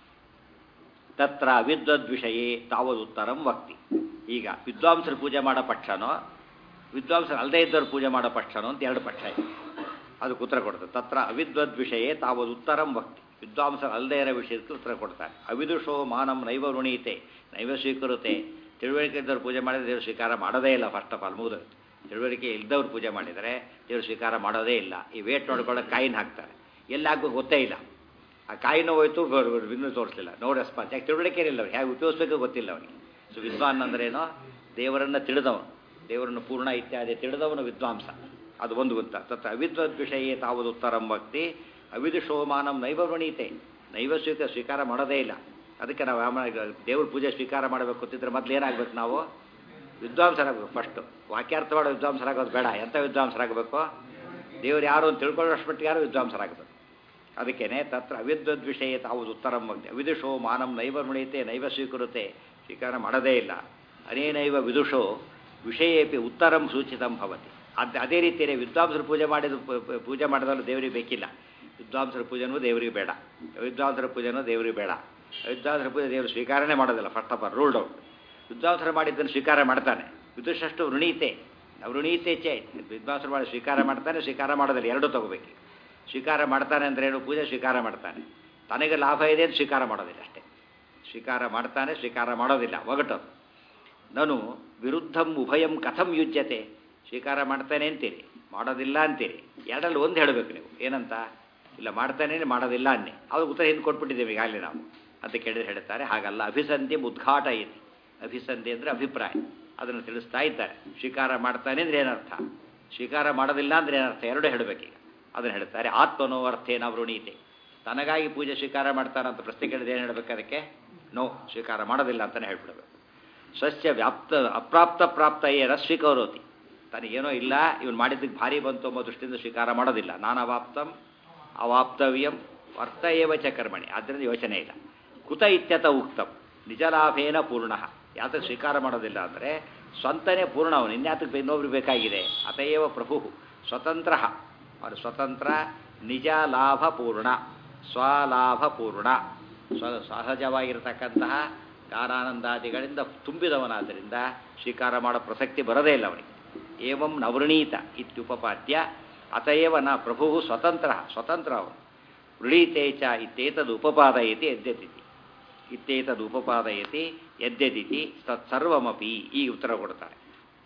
ತತ್ರ ವಿದ್ವದ್ವಿಷಯೇ ತಾವದುತ್ತರಂ ವಕ್ತಿ ಈಗ ವಿದ್ವಾಂಸರು ಪೂಜೆ ಮಾಡೋ ಪಕ್ಷನೋ ವಿದ್ವಾಂಸರು ಅಲ್ಲದೇ ಇದ್ದವ್ರು ಪೂಜೆ ಮಾಡೋ ಪಕ್ಷನೋ ಅಂತ ಎರಡು ಪಕ್ಷ ಇದೆ ಅದು ಉತ್ತರ ಕೊಡ್ತದೆ ತತ್ರ ಅವಿದ್ವದ್ವಿಷಯೇ ತಾವದುತ್ತರಂ ವಕ್ತಿ ವಿದ್ವಾಂಸರು ಅಲ್ಲದೇ ಇರೋ ವಿಷಯಕ್ಕೆ ಉತ್ತರ ಕೊಡ್ತಾರೆ ಅವಿದುಷೋ ಮಾನಂ ನೈವ ಋಣೀತೆ ನೈವ ಸ್ವೀಕರುತ್ತೆ ತಿಳುವಳಿಕೆ ಇದ್ದವ್ರು ಪೂಜೆ ಮಾಡಿದ್ರೆ ದೇವರು ಸ್ವೀಕಾರ ಮಾಡೋದೇ ಇಲ್ಲ ಫಸ್ಟ್ ಆಫ್ ಆಲ್ ಮುಗಿದು ತಿಳುವಳಿಕೆ ಇಲ್ದವ್ರು ಪೂಜೆ ಮಾಡಿದರೆ ದೇವರು ಸ್ವೀಕಾರ ಮಾಡೋದೇ ಇಲ್ಲ ಈ ವೇಟ್ ನೋಡ್ಕೊಳ್ಳೋಕೆ ಕಾಯಿನ ಹಾಕ್ತಾರೆ ಎಲ್ಲಿ ಹಾಕ್ಬೇಕು ಗೊತ್ತೇ ಇಲ್ಲ ಆ ಕಾಯಿನೂ ಹೋಯ್ತು ಇನ್ನೂ ತೋರಿಸಲಿಲ್ಲ ನೋ ರೆಸ್ಪಾನ್ಸ್ ಯಾಕೆ ತಿಳುವಳಿಕೆ ಇಲ್ಲ ಅವ್ರಿಗೆ ಹೇಗೆ ಉಪಯೋಗಿಸ್ಬೇಕು ಗೊತ್ತಿಲ್ಲ ಅವನಿಗೆ ಸೊ ವಿದ್ವಾನ್ ಅಂದ್ರೇನೋ ದೇವರನ್ನು ತಿಳಿದವನು ದೇವರನ್ನು ಪೂರ್ಣ ಇತ್ಯಾದಿ ತಿಳಿದವನು ವಿದ್ವಾಂಸ ಅದು ಒಂದು ಗೊತ್ತ ತತ್ರ ಅವಿದ್ವದ್ ವಿಷಯ ತಾವುದು ಉತ್ತರಂ ಭಕ್ತಿ ಅವಿದುಷೋಮಾನಂ ನೈವ ವೃಣೀತೆ ನೈವ ಸ್ವೀಕಾರ ಸ್ವೀಕಾರ ಮಾಡೋದೇ ಇಲ್ಲ ಅದಕ್ಕೆ ನಾವು ದೇವ್ರ ಪೂಜೆ ಸ್ವೀಕಾರ ಮಾಡಬೇಕು ಅಂತಿದ್ರೆ ಮೊದಲು ಏನಾಗಬೇಕು ನಾವು ವಿದ್ವಾಂಸರಾಗಬೇಕು ಫಸ್ಟು ವಾಕ್ಯಾರ್ಥ ಮಾಡೋ ವಿದ್ವಾಂಸರಾಗೋದು ಬೇಡ ಎಂಥ ವಿದ್ವಾಂಸರಾಗಬೇಕು ದೇವ್ರು ಯಾರು ಅಂತ ತಿಳ್ಕೊಳ್ಳೋಷ್ಟು ಮಟ್ಟಿಗೆ ಯಾರು ವಿದ್ವಾಂಸರಾಗಬೇಕು ಅದಕ್ಕೇನೆ ತತ್ರ ಅವಿದ್ವದ್ ವಿಷಯ ತಾವುದು ಉತ್ತರಂ ಭಕ್ತಿ ಅವಿದುಷೋ ಮಾನಂ ನೈವ ಮೃಣೀತೆ ನೈವ ಸ್ವೀಕೃತೆ ಸ್ವೀಕಾರ ಮಾಡೋದೇ ಇಲ್ಲ ಅನೇನೈವ ವಿದುಷೋ ವಿಷಯೇಪಿ ಉತ್ತರಂ ಸೂಚಿತಂ ಭವತಿ ಅದು ಅದೇ ರೀತಿಯೇ ವಿದ್ವಾಂಸರು ಪೂಜೆ ಮಾಡಿದ ಪೂಜೆ ಮಾಡಿದವರು ದೇವರಿಗೆ ಬೇಕಿಲ್ಲ ವಿದ್ವಾಂಸರ ಪೂಜೆನೂ ದೇವರಿಗೆ ಬೇಡ ವಿದ್ವಾಂಸರ ಪೂಜೆನೂ ದೇವರಿಗೆ ಬೇಡ ವಿದ್ವಾಂಸರ ಪೂಜೆ ದೇವರು ಸ್ವೀಕಾರನೇ ಮಾಡೋದಿಲ್ಲ first of all ruled out ವಿದ್ವಾಂಸರು ಮಾಡಿದ್ದನ್ನು ಸ್ವೀಕಾರ ಮಾಡ್ತಾನೆ ವಿದುಷಷ್ಟು ವೃಣೀತೆ ವೃಣೀತೆ ಚೇ ವಿದ್ವಾಂಸರು ಮಾಡಿ ಸ್ವೀಕಾರ ಮಾಡ್ತಾನೆ ಸ್ವೀಕಾರ ಮಾಡೋದಿಲ್ಲ ಎರಡೂ ತಗೋಬೇಕು ಸ್ವೀಕಾರ ಮಾಡ್ತಾನೆ ಅಂದ್ರೆ ಏನು ಪೂಜೆ ಸ್ವೀಕಾರ ಮಾಡ್ತಾನೆ ತನಗೆ ಲಾಭ ಇದೆ ಅಂತ ಸ್ವೀಕಾರ ಮಾಡೋದಿಲ್ಲ ಅಷ್ಟೇ ಸ್ವೀಕಾರ ಮಾಡ್ತಾನೆ ಸ್ವೀಕಾರ ಮಾಡೋದಿಲ್ಲ ಒಗಟದು ನಾನು ವಿರುದ್ಧಂ ಉಭಯಂ ಕಥಂ ಯುಜ್ಯತೆ ಸ್ವೀಕಾರ ಮಾಡ್ತಾನೆ ಅಂತೀರಿ ಮಾಡೋದಿಲ್ಲ ಅಂತೀರಿ ಎರಡರಲ್ಲಿ ಒಂದು ಹೇಳಬೇಕು ನೀವು ಏನಂತ ಇಲ್ಲ ಮಾಡ್ತಾನೆ ಮಾಡೋದಿಲ್ಲ ಅನ್ನಿ ಅದು ಉತ್ತರ ಹಿಂದೆ ಕೊಟ್ಬಿಟ್ಟಿದ್ದೇವೆ ಈಗಾಗಲೇ ನಾವು ಅಂತ ಕೇಳಿದ್ರೆ ಹೇಳ್ತಾರೆ ಹಾಗಲ್ಲ ಅಭಿಸಂಧಿ ಉದ್ಘಾಟ ಇದೆ ಅಭಿಸಂಧಿ ಅಂದರೆ ಅಭಿಪ್ರಾಯ ಅದನ್ನು ತಿಳಿಸ್ತಾ ಇದ್ದಾರೆ ಸ್ವೀಕಾರ ಮಾಡ್ತಾನೆ ಅಂದರೆ ಏನರ್ಥ ಸ್ವೀಕಾರ ಮಾಡೋದಿಲ್ಲ ಅಂದರೆ ಏನರ್ಥ ಎರಡು ಹೇಳಬೇಕೀಗ ಅದನ್ನು ಹೇಳ್ತಾರೆ ಆತ್ಮನೋ ಅರ್ಥೇನ ವೃಣೀತೆ ತನಗಾಗಿ ಪೂಜೆ ಸ್ವೀಕಾರ ಮಾಡ್ತಾನಂತ ಪ್ರಶ್ನೆ ಕೇಳಿದ್ರೆ ಏನು ಹೇಳಬೇಕು ಅದಕ್ಕೆ ನೋ ಸ್ವೀಕಾರ ಮಾಡೋದಿಲ್ಲ ಅಂತಲೇ ಹೇಳ್ಬಿಡ್ಬೇಕು ಸ್ವಸ್ಯ ವ್ಯಾಪ್ತ ಅಪ್ರಾಪ್ತ ಪ್ರಾಪ್ತ ಏನ ಸ್ವೀಕರೋತಿ ತನಗೇನೋ ಇಲ್ಲ ಇವನು ಮಾಡಿದ್ದಕ್ಕೆ ಭಾರಿ ಬಂತು ಅನ್ನೋ ದೃಷ್ಟಿಯಿಂದ ಸ್ವೀಕಾರ ಮಾಡೋದಿಲ್ಲ ನಾನವಾಪ್ತಂ ಅವಾಪ್ತವ್ಯಂ ಅರ್ಥ ಏವ ಚ ಕರ್ಮಣಿ ಆದ್ದರಿಂದ ಯೋಚನೆ ಇಲ್ಲ ಕುತ ಇತ್ಯತ ಉಕ್ತಂ ನಿಜಲಾಭೇನ ಪೂರ್ಣ ಯಾತಕ್ಕೆ ಸ್ವೀಕಾರ ಮಾಡೋದಿಲ್ಲ ಅಂದರೆ ಸ್ವಂತನೇ ಪೂರ್ಣ ಅವನು ಇನ್ಯಾತಕ್ಕೆ ಇನ್ನೊಬ್ರು ಬೇಕಾಗಿದೆ ಅತಯೇವ ಪ್ರಭು ಸ್ವತಂತ್ರ ಅವನು ಸ್ವತಂತ್ರ ನಿಜ ಲಾಭ ಪೂರ್ಣ ಸ್ವಲಾಭ ಪೂರ್ಣ ಸ್ವ ಸಹಜವಾಗಿರತಕ್ಕಂತಹ ಗಾನಾನಂದಾದಿಗಳಿಂದ ತುಂಬಿದವನಾದ್ದರಿಂದ ಸ್ವೀಕಾರ ಮಾಡೋ ಪ್ರಸಕ್ತಿ ಬರೋದೇ ಇಲ್ಲ ಅವನಿಗೆ ಏವಂ ನವೃಣೀತ ಇತ್ಯುಪಪಾದ್ಯ ಅತಯೇವ ನ ಪ್ರಭು ಸ್ವತಂತ್ರ ಸ್ವತಂತ್ರ ಅವನು ವೃಣೀತೆ ಚ ಇತ್ಯೇತದು ಉಪಪಾದಯತಿ ಯದ್ಯತಿಥಿ ಇತ್ಯೇತದು ಉಪಪಾದಯತಿ ಯದ್ಯತಿಥಿ ತತ್ಸರ್ವಮಪಿ ಈ ಉತ್ತರ ಕೊಡ್ತಾರೆ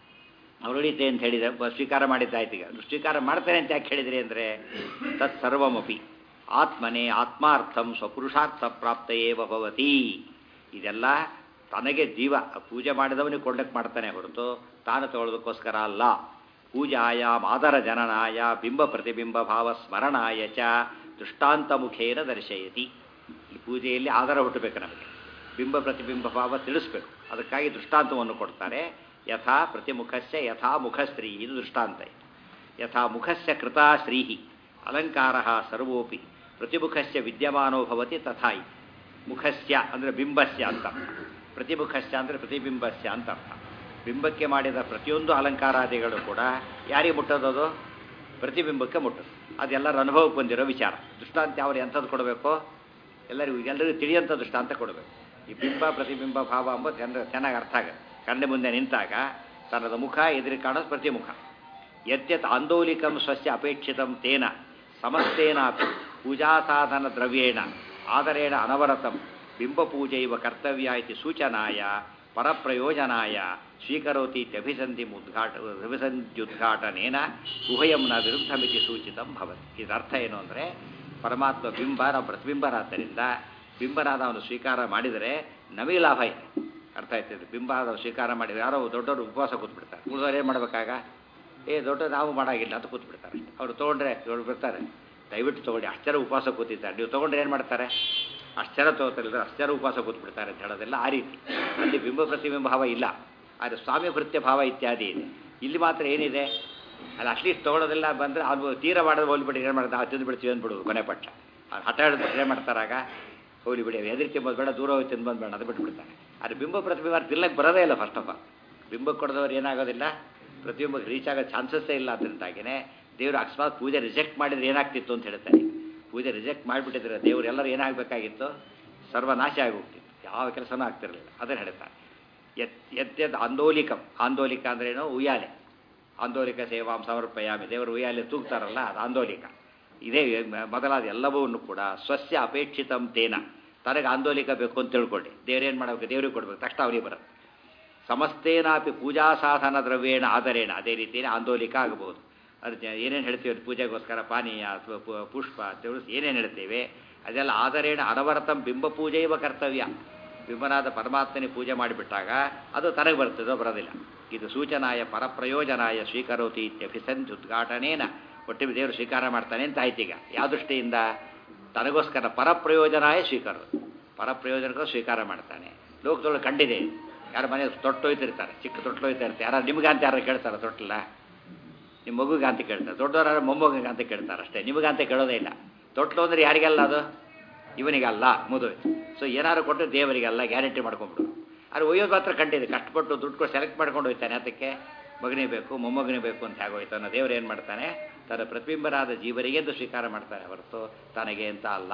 ಅವರುಳಿತೆ ಅಂತ ಹೇಳಿದರೆ ಸ್ವೀಕಾರ ಮಾಡಿದ್ದಾಯ್ತು ಈಗ ಸ್ವೀಕಾರ ಮಾಡ್ತಾನೆ ಅಂತ ಯಾಕೆ ಹೇಳಿದ್ರಿ ಅಂದರೆ ತತ್ಸರ್ವಮಪಿ ಆತ್ಮನೇ ಆತ್ಮಾರ್ಥಂ ಸ್ವಪುರುಷಾರ್ಥ ಪ್ರಾಪ್ತಯೇವ ಭವತಿ ಇದೆಲ್ಲ ತನಗೆ ಜೀವ ಪೂಜೆ ಮಾಡಿದವನಿಗೆ ಕೊಡ್ಲಿಕ್ಕೆ ಮಾಡ್ತಾನೆ ಹೊರತು ತಾನು ತಗೊಳ್ಳೋದಕ್ಕೋಸ್ಕರ ಅಲ್ಲ ಪೂಜಾಯಾಮ್ ಆದರ ಜನನಾಯ ಬಿಂಬ ಪ್ರತಿಬಿಂಬ ಭಾವ ಸ್ಮರಣಾಯ ಚ ದೃಷ್ಟಾಂತ ಮುಖೇನ ದರ್ಶಯತಿ ಈ ಪೂಜೆಯಲ್ಲಿ ಆಧಾರ ಹುಟ್ಟಬೇಕು ನಮಗೆ ಬಿಂಬ ಪ್ರತಿಬಿಂಬ ಭಾವ ತಿಳಿಸ್ಬೇಕು ಅದಕ್ಕಾಗಿ ದೃಷ್ಟಾಂತವನ್ನು ಕೊಡ್ತಾರೆ ಯಥಾ ಪ್ರತಿಮುಖಸ್ಯ ಯಥಾ ಮುಖಶ್ರೀ ಇದು ದೃಷ್ಟಾಂತ ಯಥಾ ಮುಖಸ್ಯ ಕೃತಾ ಶ್ರೀ ಅಲಂಕಾರ ಸರ್ವೋಪಿ ಪ್ರತಿಮುಖಸ್ಯ ವಿದ್ಯಮಾನೋ ಭವತಿ ತಥಾ ಇತಿ ಮುಖಸ್ಯ ಅಂದರೆ ಬಿಂಬಸ್ಯ ಅಂತ ಪ್ರತಿಮುಖಸ್ಯ ಅಂದರೆ ಪ್ರತಿಬಿಂಬಸ್ಯ ಅಂತ ಅರ್ಥ ಬಿಂಬಕ್ಕೆ ಮಾಡಿದ ಪ್ರತಿಯೊಂದು ಅಲಂಕಾರಾದಿಗಳು ಕೂಡ ಯಾರಿಗೆ ಮುಟ್ಟೋದದು ಪ್ರತಿಬಿಂಬಕ್ಕೆ ಮುಟ್ಟೋದು ಅದೆಲ್ಲರ ಅನುಭವಕ್ಕೆ ಬಂದಿರೋ ವಿಚಾರ ದೃಷ್ಟಾಂತ ಅವ್ರು ಎಂಥದ್ದು ಕೊಡಬೇಕು ಎಲ್ಲರಿಗೂ ಎಲ್ಲರಿಗೂ ತಿಳಿಯಂಥ ದೃಷ್ಟಾಂತ ಕೊಡಬೇಕು ಈ ಬಿಂಬ ಪ್ರತಿಬಿಂಬ ಭಾವ ಎಂಬ ಜನರ ಚೆನ್ನಾಗಿ ಅರ್ಥ ಆಗುತ್ತೆ ಕಣ್ಣೆ ಮುಂದೆ ನಿಂತಾಗ ತನ್ನದ ಮುಖ ಎದುರಿಗೆ ಕಾಣೋದು ಪ್ರತಿಮುಖ ಯತ್ಯತ್ ಆಂದೋಲಿಕಂ ಸ್ವಸ್ಯ ಅಪೇಕ್ಷಿತಂ ತೇನ ಸಮಸ್ತೇನಾಪಿ ಪೂಜಾ ಸಾಧನ ದ್ರವ್ಯೇಣ ಆದರೇಣ ಅನವರತಂ ಬಿಂಬಪೂಜೈವ ಕರ್ತವ್ಯ ಇತಿ ಸೂಚನಾಯ ಪರಪ್ರಯೋಜನಾಯ ಸ್ವೀಕರೋತಿ ಇತ್ಯಭಿಸಂಧಿ ಉದ್ಘಾಟ ಅಭಿಸಂಧ್ಯುದ್ಘಾಟನೇನ ಉಭಯಂ ನ ವಿರುದ್ಧಮಿತಿ ಸೂಚಿತಂ ಭವತಿ ಇದರ ಅರ್ಥ ಏನು ಅಂದರೆ ಪರಮಾತ್ಮ ಬಿಂಬ ನಾವು ಪ್ರತಿಬಿಂಬರಾದ್ದರಿಂದ ಬಿಂಬನಾದ ಅವನು ಸ್ವೀಕಾರ ಮಾಡಿದರೆ ನಮಗೆ ಲಾಭ ಇದೆ ಅರ್ಥ ಆಯ್ತದೆ ಬಿಂಬ ಆದವು ಸ್ವೀಕಾರ ಮಾಡಿದರೆ ಯಾರೋ ದೊಡ್ಡವರು ಉಪವಾಸ ಕೂತ್ಬಿಡ್ತಾರೆ ಉಳಿದವ್ರು ಏನು ಮಾಡಬೇಕಾಗ ಏ ದೊಡ್ಡ ನಾವು ಮಾಡಾಗಿಲ್ಲ ಅಂತ ಕೂತ್ಬಿಡ್ತಾರೆ ಅವ್ರು ತೊಗೊಂಡ್ರೆ ಇವ್ರು ಬರ್ತಾರೆ ದಯವಿಟ್ಟು ತೊಗೊಳ್ಳಿ ಅಷ್ಟರ ಉಪವಾಸ ಕೂತಿದ್ದಾರೆ ನೀವು ತೊಗೊಂಡ್ರೆ ಏನು ಮಾಡ್ತಾರೆ ಅಷ್ಟರ ತಗೋತಾರಿಲ್ಲ ಅಷ್ಟರ ಉಪವಾಸ ಕೂತ್ಬಿಡ್ತಾರೆ ಅಂತ ಹೇಳೋದೆಲ್ಲ ಆ ರೀತಿ ಅಲ್ಲಿ ಬಿಂಬ ಪ್ರತಿಬಿಂಬ ಭಾವ ಇಲ್ಲ ಆದರೆ ಸ್ವಾಮಿ ಭೃತ್ಯ ಭಾವ ಇತ್ಯಾದಿ ಇದೆ ಇಲ್ಲಿ ಮಾತ್ರ ಏನಿದೆ ಅಲ್ಲಿ ಅಟ್ಲೀಸ್ಟ್ ತೊಗೊಳೋದೆಲ್ಲ ಬಂದರೆ ಅದು ತೀರ ಮಾಡೋದು ಹೋಗ್ಬಿಟ್ಟು ಏನು ಮಾಡೋದು ನಾವು ತಿಂದು ಬಿಡ್ತೀವಿ ಅಂದ್ಬಿಡೋದು ಕೊನೆ ಪಕ್ಷ ಅದು ಹಠ ಹಿಡಿದ್ಬಿಟ್ಟು ಏನು ಮಾಡ್ತಾರಾಗ ಹೋಗ್ಲಿ ಬಿಡಿ ಎದುರು ತಿಂಬೋದು ಬೇಡ ದೂರ ಹೋಗಿ ತಿಂದು ಬಂದು ಬೇಡ ಅದು ಬಿಟ್ಬಿಡ್ತಾರೆ ಆದರೆ ಬಿಂಬ ಪ್ರತಿಬಿಂಬ ತಿಲ್ಲಕ್ಕೆ ಬರೋದೇ ಇಲ್ಲ ಫಸ್ಟ್ ಆಫ್ ಆಲ್ ಬಿಂಬಕ್ಕೆ ಕೊಡದವ್ರು ಏನಾಗೋದಿಲ್ಲ ಪ್ರತಿಬಿಂಬಕ್ಕೆ ರೀಚ್ ಆಗೋ ಚಾನ್ಸಸ್ಸೇ ಇಲ್ಲ ಅದರಿಂದಾಗಿನೇ ದೇವರು ಅಕಸ್ಮಾತ್ ಪೂಜೆ ರಿಜೆಕ್ಟ್ ಮಾಡಿದ್ರೆ ಏನಾಗ್ತಿತ್ತು ಅಂತ ಹೇಳ್ತಾರೆ ಪೂಜೆ ರಿಜೆಕ್ಟ್ ಮಾಡಿಬಿಟ್ಟಿದ್ರೆ ದೇವ್ರು ಎಲ್ಲರೂ ಏನಾಗಬೇಕಾಗಿತ್ತು ಸರ್ವನಾಶ ಆಗೋಗ್ತಿತ್ತು ಯಾವ ಕೆಲಸನೂ ಆಗ್ತಿರಲಿಲ್ಲ ಅದನ್ನು ಹೇಳ್ತಾರೆ ಎತ್ ಎತ್ಯದ್ ಆಂದೋಲಿಕಂ ಆಂದೋಲಿಕ ಅಂದ್ರೇನು ಉಯ್ಯಾಲೆ ಆಂದೋಲಿಕ ಸೇವಾಂ ಸಮರ್ಪಯಾಮಿ ದೇವರು ಉಯ್ಯಾಲೆ ತೂಗ್ತಾರಲ್ಲ ಅದು ಆಂದೋಲಿಕ ಇದೇ ಮೊದಲಾದ ಎಲ್ಲವನ್ನೂ ಕೂಡ ಸ್ವಸ್ಯ ಅಪೇಕ್ಷಿತಂ ತೇನ ತನಗೆ ಆಂದೋಲಿಕ ಬೇಕು ಅಂತ ತಿಳ್ಕೊಳ್ಳಿ ದೇವ್ರೇನು ಮಾಡಬೇಕು ದೇವ್ರಿಗೆ ಕೊಡಬೇಕು ತಕ್ಷಣ ಅವರಿಗೆ ಬರುತ್ತೆ ಸಮಸ್ತೇನಾಪಿ ಪೂಜಾ ಸಾಧನ ದ್ರವ್ಯೇಣ ಆದರೇಣ ಅದೇ ರೀತಿಯಲ್ಲಿ ಆಂದೋಲಿಕ ಆಗಬಹುದು ಅದು ಏನೇನು ಹೇಳ್ತೀವಿ ಅದು ಪೂಜೆಗೋಸ್ಕರ ಪಾನೀಯ ಅಥವಾ ಪು- ಪುಷ್ಪ ತಿಳಿಸಿ ಏನೇನು ಹೇಳ್ತೇವೆ ಅದೆಲ್ಲ ಆದರೇಣ ಅನವರತಂ ಬಿಂಬ ಪೂಜೆ ಇವ ಕರ್ತವ್ಯ ಬಿಂಬನಾದ ಪರಮಾತ್ಮನೇ ಪೂಜೆ ಮಾಡಿಬಿಟ್ಟಾಗ ಅದು ತನಗೆ ಬರ್ತದೋ ಬರೋದಿಲ್ಲ ಇದು ಸೂಚನಾಯ ಪರಪ್ರಯೋಜನಾಯ ಸ್ವೀಕರೋತಿ ಇತ್ಯಭಿಸಂಧಿ ಉದ್ಘಾಟನೇನ ಒಟ್ಟಿಗೆ ದೇವರು ಸ್ವೀಕಾರ ಮಾಡ್ತಾನೆ ಅಂತ ಆಯ್ತೀಗ ಯಾವ ದೃಷ್ಟಿಯಿಂದ ತನಗೋಸ್ಕರ ಪರಪ್ರಯೋಜನಾಯ ಸ್ವೀಕರೋದು ಪರಪ್ರಯೋಜನಕ್ಕೂ ಸ್ವೀಕಾರ ಮಾಡ್ತಾನೆ ಲೋಕದೊಳಗೆ ಕಂಡಿದೆ ಯಾರ ಮನೆ ತೊಟ್ಟೊಯ್ತಿರ್ತಾರೆ ಚಿಕ್ಕ ತೊಟ್ಟೊಯ್ತಾ ಇರ್ತಾರೆ ಯಾರು ನಿಮ್ಗಂತ ಯಾರು ಕೇಳ್ತಾರೆ ತೊಟ್ಟಲ್ಲ ನಿಮ್ಮ ಮಗುಗೆ ಅಂತ ಕೇಳ್ತಾರೆ ದೊಡ್ಡವರ ಮೊಮ್ಮಗಿಗೆ ಅಂತ ಕೇಳ್ತಾರೆ ಅಷ್ಟೇ ನಿಮಗಂತ ಕೇಳೋದೇ ಇಲ್ಲ ತೊಟ್ಲು ಅಂದ್ರೆ ಯಾರಿಗೆಲ್ಲ ಅದು ಇವನಿಗಲ್ಲ ಮದುವೆ ಸೊ ಏನಾದ್ರು ಕೊಟ್ಟು ದೇವರಿಗೆಲ್ಲ ಗ್ಯಾರಂಟಿ ಮಾಡ್ಕೊಂಡ್ಬಿಡು ಅದು ಒಯ್ಯೋದು ಮಾತ್ರ ಕಂಡಿದೆ ಕಷ್ಟಪಟ್ಟು ದುಡ್ಡು ಕೊಟ್ಟು ಸೆಲೆಕ್ಟ್ ಮಾಡ್ಕೊಂಡು ಹೋಗ್ತಾನೆ ಅದಕ್ಕೆ ಮಗನೇ ಬೇಕು ಮೊಮ್ಮಗನೇ ಬೇಕು ಅಂತ ಆಗೋಯ್ತಾನೆ ದೇವರು ಏನು ಮಾಡ್ತಾನೆ ತನ್ನ ಪ್ರತಿಬಿಂಬರಾದ ಜೀವರಿಗೆ ಎಂದು ಸ್ವೀಕಾರ ಮಾಡ್ತಾನೆ ಹೊರತು ತನಗೆ ಅಂತ ಅಲ್ಲ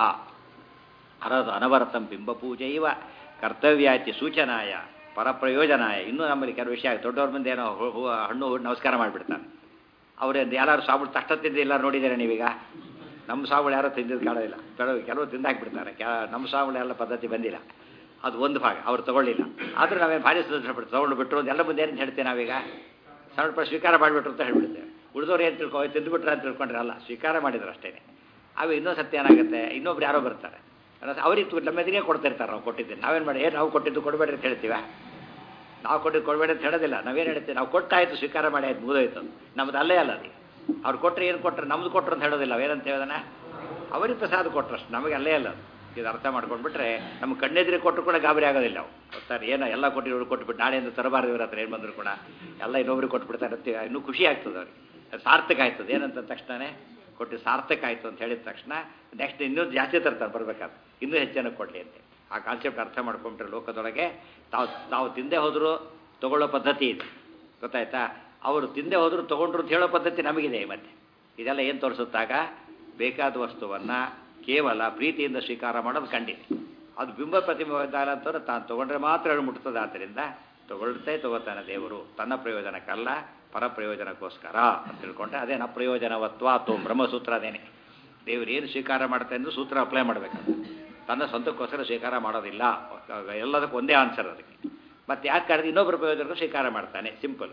ಅರದು ಅನವರತಂ ಬಿಂಬ ಪೂಜೆ ಇವ ಕರ್ತವ್ಯಾತಿ ಸೂಚನಾಯ ಪರಪ್ರಯೋಜನಾಯ ಇನ್ನೂ ನಮ್ಮಲ್ಲಿ ಕೆಲವು ವಿಷಯ ದೊಡ್ಡವ್ರ ಮುಂದೆ ಏನೋ ಹೂ- ಹೂ- ಹಣ್ಣು ಹೂವು ನಮಸ್ಕಾರ ಮಾಡಿಬಿಡ್ತಾನೆ ಅವ್ರಿಂದ ಯಾರು ಸಾಬಳು ತಕ್ಷಣ ತಿಂದಿಲ್ಲ ನೋಡಿದ್ದೀರಾ ನೀವೀಗ ನಮ್ಮ ಸಾಬಳು ಯಾರೋ ತಿಂದಿದ್ದು ಕಾಣೋದಿಲ್ಲ ಕೆಲವು ಕೆಲವು ತಿಂದಾಕ್ಬಿಡ್ತಾರೆ ಕೆ ನಮ್ಮ ಸಾಬಳು ಎಲ್ಲ ಪದ್ಧತಿ ಬಂದಿಲ್ಲ ಅದು ಒಂದು ಭಾಗ ಅವ್ರು ತಗೊಳ್ಳಿಲ್ಲ ಆದರೂ ನಾವೇನು ಭಾರಿ ಸಂತೋಷಪಟ್ಟು ತಗೊಂಡು ಬಿಟ್ಟರು ಎಲ್ಲ ಮುಂದೆ ಏನು ಹೇಳ್ತೇವೆ ನಾವೀಗ ಸಣ್ಣ ಪಡ ಸ್ವೀಕಾರ ಮಾಡಿಬಿಟ್ರು ಅಂತ ಹೇಳ್ಬಿಡ್ತೇವೆ ಉಳಿದವ್ರು ಏನು ತಿಳ್ಕೊ ತಿಂದುಬಿಟ್ರೆ ಅಂತ ತಿಳ್ಕೊಂಡ್ರೆ ಅಲ್ಲ ಸ್ವೀಕಾರ ಮಾಡಿದ್ರು ಅಷ್ಟೇ ಅವು ಇನ್ನೊಂದು ಸತ್ಯ ಏನಾಗುತ್ತೆ ಇನ್ನೊಬ್ರು ಯಾರೋ ಬರ್ತಾರೆ ಅನ್ನೋದು ಅವ್ರಿಗೆ ನಮ್ಮ ಎದುರಿಗೆ ಕೊಡ್ತಿರ್ತಾರೆ ನಾವು ಕೊಟ್ಟಿದ್ದೀನಿ ನಾವೇನು ಮಾಡಿ ಏ ನಾವು ಕೊಟ್ಟಿದ್ದು ಕೊಡಬೇಡ್ರಿ ಅಂತ ಹೇಳ್ತೀವ ನಾವು ಕೊಟ್ಟಿದ್ದು ಕೊಡಬೇಡಿ ಅಂತ ಹೇಳೋದಿಲ್ಲ ನಾವೇನು ಹೇಳ್ತೀವಿ ನಾವು ಕೊಟ್ಟಾಯ್ತು ಸ್ವೀಕಾರ ಮಾಡಿ ಆಯ್ತು ಮುಗಿದೋಯ್ತು ನಮ್ದು ಅಲ್ಲೇ ಅಲ್ಲ ಅದು ಅವ್ರು ಕೊಟ್ಟರೆ ಏನು ಕೊಟ್ಟರೆ ನಮ್ದು ಕೊಟ್ಟರು ಅಂತ ಹೇಳೋದಿಲ್ಲ ಏನಂತ ಹೇಳೋದನ ಅವರಿಗೆ ಪ್ರಸಾದ ಕೊಟ್ಟರು ಅಷ್ಟು ನಮಗೆ ಅಲ್ಲೇ ಅಲ್ಲ ಅದು ಇದು ಅರ್ಥ ಮಾಡ್ಕೊಂಡ್ಬಿಟ್ರೆ ನಮ್ಮ ಕಣ್ಣೆದುರಿಗೆ ಕೊಟ್ಟರು ಕೂಡ ಗಾಬರಿ ಆಗೋದಿಲ್ಲ ನಾವು ಗೊತ್ತಾರೆ ಏನೋ ಎಲ್ಲ ಕೊಟ್ಟು ಇವ್ರು ಕೊಟ್ಬಿಟ್ಟು ನಾಳೆಯಿಂದ ತರಬಾರ್ದು ಇವ್ರ ಹತ್ರ ಏನು ಬಂದರೂ ಕೂಡ ಎಲ್ಲ ಇನ್ನೊಬ್ರಿಗೆ ಕೊಟ್ಬಿಡ್ತಾರೆ ಅಂತೀವಿ ಇನ್ನೂ ಖುಷಿ ಆಗ್ತದೆ ಅವ್ರಿಗೆ ಅದು ಸಾರ್ಥಕ ಆಯ್ತದೆ ಏನಂತ ತಕ್ಷಣನೇ ಕೊಟ್ಟು ಸಾರ್ಥಕ ಆಯಿತು ಅಂತ ಹೇಳಿದ ತಕ್ಷಣ ನೆಕ್ಸ್ಟ್ ಇನ್ನೂ ಜಾಸ್ತಿ ತರ್ತಾರೆ ಬರ್ಬೇಕಾದ್ರೆ ಇನ್ನೂ ಹೆಚ್ಚಿನ ಕೊಡಲಿ ಅಂತ ಆ ಕಾನ್ಸೆಪ್ಟ್ ಅರ್ಥ ಮಾಡ್ಕೊಂಡ್ರೆ ಲೋಕದೊಳಗೆ ತಾವು ತಾವು ತಿಂದೇ ಹೋದರೂ ತಗೊಳ್ಳೋ ಪದ್ಧತಿ ಇದೆ ಗೊತ್ತಾಯ್ತಾ ಅವರು ತಿಂದೇ ಹೋದರೂ ತೊಗೊಂಡ್ರು ಅಂತ ಹೇಳೋ ಪದ್ಧತಿ ನಮಗಿದೆ ಮತ್ತೆ ಇದೆಲ್ಲ ಏನು ತೋರಿಸುತ್ತಾಗ ಬೇಕಾದ ವಸ್ತುವನ್ನು ಕೇವಲ ಪ್ರೀತಿಯಿಂದ ಸ್ವೀಕಾರ ಮಾಡೋದು ಖಂಡಿತ ಅದು ಬಿಂಬ ಪ್ರತಿಬಿಂಬ ಅಂತವ್ರು ತಾನು ತೊಗೊಂಡ್ರೆ ಮಾತ್ರ ಅದು ಮುಟ್ತದೆ ಆದ್ದರಿಂದ ತಗೊಳ್ತೇ ತಗೋತಾನೆ ದೇವರು ತನ್ನ ಪ್ರಯೋಜನಕ್ಕಲ್ಲ ಪರ ಪ್ರಯೋಜನಕ್ಕೋಸ್ಕರ ಅಂತ ತಿಳ್ಕೊಂಡ್ರೆ ಅದೇ ನ ಪ್ರಯೋಜನವತ್ವ ಅಥವಾ ಬ್ರಹ್ಮಸೂತ್ರ ಅದೇನೆ ದೇವರು ಏನು ಸ್ವೀಕಾರ ಮಾಡ್ತಾನೆ ಅಂದ್ರೆ ಸೂತ್ರ ಅಪ್ಲೈ ಮಾಡಬೇಕು ತನ್ನ ಸ್ವಂತಕ್ಕೋಸ್ಕರ ಸ್ವೀಕಾರ ಮಾಡೋದಿಲ್ಲ ಎಲ್ಲದಕ್ಕೂ ಒಂದೇ ಆನ್ಸರ್ ಅದಕ್ಕೆ ಮತ್ತೆ ಯಾಕೆ ಕರೆದು ಇನ್ನೊಬ್ಬರ ಪ್ರಯೋಜನಕ್ಕೂ ಸ್ವೀಕಾರ ಮಾಡ್ತಾನೆ ಸಿಂಪಲ್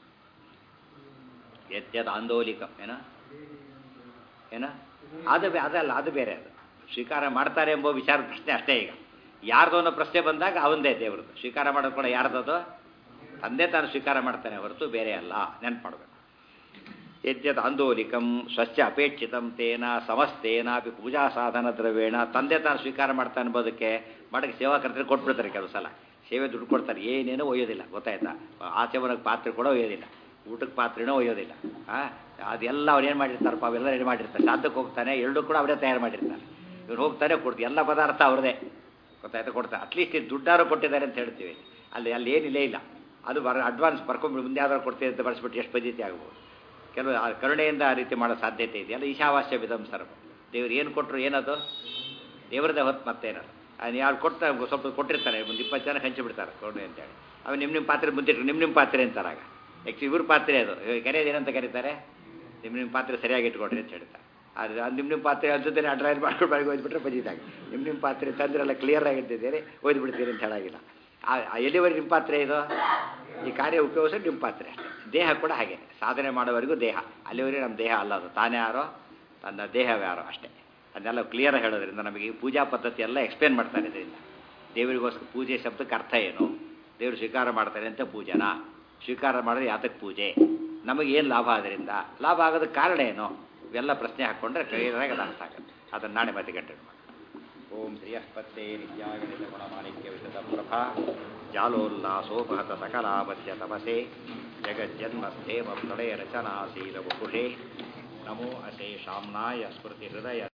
ಯದ್ಯದ ಆಂದೋಲಿಕ ಏನ ಏನ ಅದು ಬೇ- ಅದಲ್ಲ ಅದು ಬೇರೆ ಅದು ಸ್ವೀಕಾರ ಮಾಡ್ತಾರೆ ಎಂಬ ವಿಚಾರ ಪ್ರಶ್ನೆ ಅಷ್ಟೇ ಈಗ ಯಾರ್ದು ಅನ್ನೋ ಪ್ರಶ್ನೆ ಬಂದಾಗ ಅವಂದೇ ದೇವ್ರದ್ದು ಸ್ವೀಕಾರ ಮಾಡೋದು ಕೂಡ ಯಾರ್ದದು ತಂದೆ ತಾನು ಸ್ವೀಕಾರ ಮಾಡ್ತಾನೆ ಹೊರತು ಬೇರೆ ಅಲ್ಲ ನೆನ್ಪು ಮಾಡಬೇಕು ಯದ್ಯದ್ ಆಂದೋಲಿಕಂ ಸ್ವಚ್ಛ ಅಪೇಕ್ಷಿತಂ ತೇನ ಸಮಸ್ತೇನಾಪಿ ಪೂಜಾ ಸಾಧನ ದ್ರವ್ಯೇಣ ತಂದೆ ತಾನು ಸ್ವೀಕಾರ ಮಾಡ್ತಾನೆ ಎಂಬುದಕ್ಕೆ ಮಾಡಕ್ಕೆ ಸೇವಾಕರ್ತರಿಗೆ ಕೊಟ್ಬಿಡ್ತಾರೆ ಕೆಲವು ಸಲ ಸೇವೆ ದುಡ್ಡು ಕೊಡ್ತಾರೆ ಏನೇನೋ ಒಯ್ಯೋದಿಲ್ಲ ಗೊತ್ತಾಯ್ತಾ ಆಚಮನಕ್ಕೆ ಪಾತ್ರೆ ಕೂಡ ಒಯ್ಯೋದಿಲ್ಲ ಊಟಕ್ಕೆ ಪಾತ್ರೆನೂ ಒಯ್ಯೋದಿಲ್ಲ ಆ, ಅದೆಲ್ಲ ಅವ್ರು ಏನು ಮಾಡಿರ್ತಾರಪ್ಪ ಅವೆಲ್ಲ ರೆಡಿ ಮಾಡಿರ್ತಾರೆ ಶಾಂತಕ್ಕೆ ಹೋಗ್ತಾನೆ ಎರಡು ಕೂಡ ಅವರೇ ತಯಾರು ಮಾಡಿರ್ತಾರೆ ಇವ್ರು ಹೋಗ್ತಾನೆ ಕೊಡ್ತೀವಿ ಎಲ್ಲ ಪದಾರ್ಥ ಅವ್ರದೇ ಗೊತ್ತಾಯ್ತಾ ಕೊಡ್ತಾರೆ ಅಟ್ಲೀಸ್ಟ್ ಇದು ದುಡ್ಡಾರು ಕೊಟ್ಟಿದ್ದಾರೆ ಅಂತ ಹೇಳ್ತೀವಿ ಅಲ್ಲಿ ಅಲ್ಲಿ ಏನಿಲ್ಲೇ ಇಲ್ಲ ಅದು ಬರ ಅಡ್ವಾನ್ಸ್ ಬರ್ಕೊಂಡ್ಬಿಟ್ಟು ಮುಂದೆ ಯಾವ್ದಾರು ಕೊಡ್ತೀವಿ ಅಂತ ಬಳಸ್ಬಿಟ್ಟು ಎಷ್ಟು ಪದ್ಧತಿ ಆಗ್ಬೋದು ಕೆಲವು ಆ ಕರುಣೆಯಿಂದ ಆ ರೀತಿ ಮಾಡೋ ಸಾಧ್ಯತೆ ಇದೆ ಎಲ್ಲ ಈಶಾವಾಸ್ಯ ವಿಧಂ ಸರ್ವ ದೇವ್ರು ಏನು ಕೊಟ್ಟರು ಏನದು ದೇವ್ರದೇ ಹೊತ್ತು ಮತ್ತೇನದು ಅದು ಯಾರು ಕೊಟ್ಟ ಸ್ವಲ್ಪ ಕೊಟ್ಟಿರ್ತಾರೆ ಒಂದು ಇಪ್ಪತ್ತು ಜನ ಹಂಚಿಬಿಡ್ತಾರೆ ಕರುಣೆ ಅಂತೇಳಿ ಅವು ನಿಮ್ಮ ನಿಮ್ಮ ಪಾತ್ರೆ ಮುಂದಿಟ್ರು ನಿಮ್ಮ ನಿಮ್ಮ ಪಾತ್ರೆ ಅಂತಾರೆ ಆಗ ಆ್ಯಕ್ಚುಲಿ ಇವ್ರ ಪಾತ್ರೆ ಅದು ಕರೆಯೋದು ಏನಂತ ಕರೀತಾರೆ ನಿಮ್ಮ ನಿಮ್ಮ ಪಾತ್ರೆ ಸರಿಯಾಗಿ ಇಟ್ಕೊಡ್ರಿ ಅಂತ ಹೇಳ್ತಾರೆ ಅದು ಅದು ನಿಮ್ಮ ನಿಮ್ಮ ಪಾತ್ರೆ ಅನ್ಸುತ್ತೇನೆ ಅಡ್ರೈರ್ ಮಾಡ್ಕೊಂಡು ಬಾಳಿಗೆ ಒಯ್ದುಬಿಟ್ರೆ ಬಜಿದಾಗ ನಿಮ್ಮ ನಿಮ್ಮ ಪಾತ್ರೆ ತಂದ್ರೆಲ್ಲ ಕ್ಲಿಯರ್ ಆಗಿಟ್ಟಿದ್ದೀರಿ ಒಯ್ದು ಬಿಡ್ತೀರಿ ಅಂತ ಹೇಳಾಗಿಲ್ಲ ಆ- ಆ ಎಲ್ಲಿವರೆಗೆ ನಿಮ್ಮ ಪಾತ್ರೆ ಇದು ಈ ಕಾರ್ಯ ಉಪಯೋಗಿಸೋದು ನಿಮ್ಮ ಪಾತ್ರೆ ಅಷ್ಟೇ ದೇಹ ಕೂಡ ಹಾಗೆ ಸಾಧನೆ ಮಾಡೋವರೆಗೂ ದೇಹ ಅಲ್ಲಿವರೆಗೆ ನಮ್ಮ ದೇಹ ಅಲ್ಲ ಅದು ತಾನೇ ಯಾರೋ ತನ್ನ ದೇಹವ್ಯಾರೋ ಅಷ್ಟೇ ಅದನ್ನೆಲ್ಲ ಕ್ಲಿಯರ್ ಹೇಳೋದ್ರಿಂದ ನಮಗೆ ಈ ಪೂಜಾ ಪದ್ಧತಿ ಎಲ್ಲ ಎಕ್ಸ್ಪ್ಲೇನ್ ಮಾಡ್ತಾರೆ ಇದರಿಂದ ದೇವರಿಗೋಸ್ಕರ ಪೂಜೆ ಶಬ್ದಕ್ಕೆ ಅರ್ಥ ಏನು ದೇವರು ಸ್ವೀಕಾರ ಮಾಡ್ತಾರೆ ಅಂತ ಪೂಜನ ಸ್ವೀಕಾರ ಮಾಡಿದ್ರೆ ಯಾತಕ್ಕೆ ಪೂಜೆ ನಮಗೇನು ಲಾಭ ಅದರಿಂದ ಲಾಭ ಆಗೋದಕ್ಕೆ ಕಾರಣ ಏನು ಇವೆಲ್ಲ ಪ್ರಶ್ನೆ ಹಾಕ್ಕೊಂಡ್ರೆ ಕ್ಲಿಯರಾಗಿ ಅದು ಅರ್ಥ ಆಗುತ್ತೆ ಅದನ್ನು ನಾಳೆ ಮತ್ತೆ ಕಂಟಿನ್ಯೂ ಮಾಡಿ ಓಂ ಶ್ರೀಯಸ್ಪತ್ತೇ ನಿತ್ಯಾಗಣಿತ ಗುಣಮಾಣಿಕ್ಯ ವಿಶದ ಪ್ರಭಾ ಜಾಲೋಲ್ಲಾಸೋಪಹತ ಸಕಲಾಪತ್ಯ ತಪಸೆ ಜಗಜ್ಜನ್ಮಸ್ಥೇಮ ಪ್ರಳಯ ರಚನಾಶೀಲ ವಪುಷೇ ನಮೋ ಅಶೇಷಾಮ್ನಾಯ ಸ್ಮೃತಿ ಹೃದಯ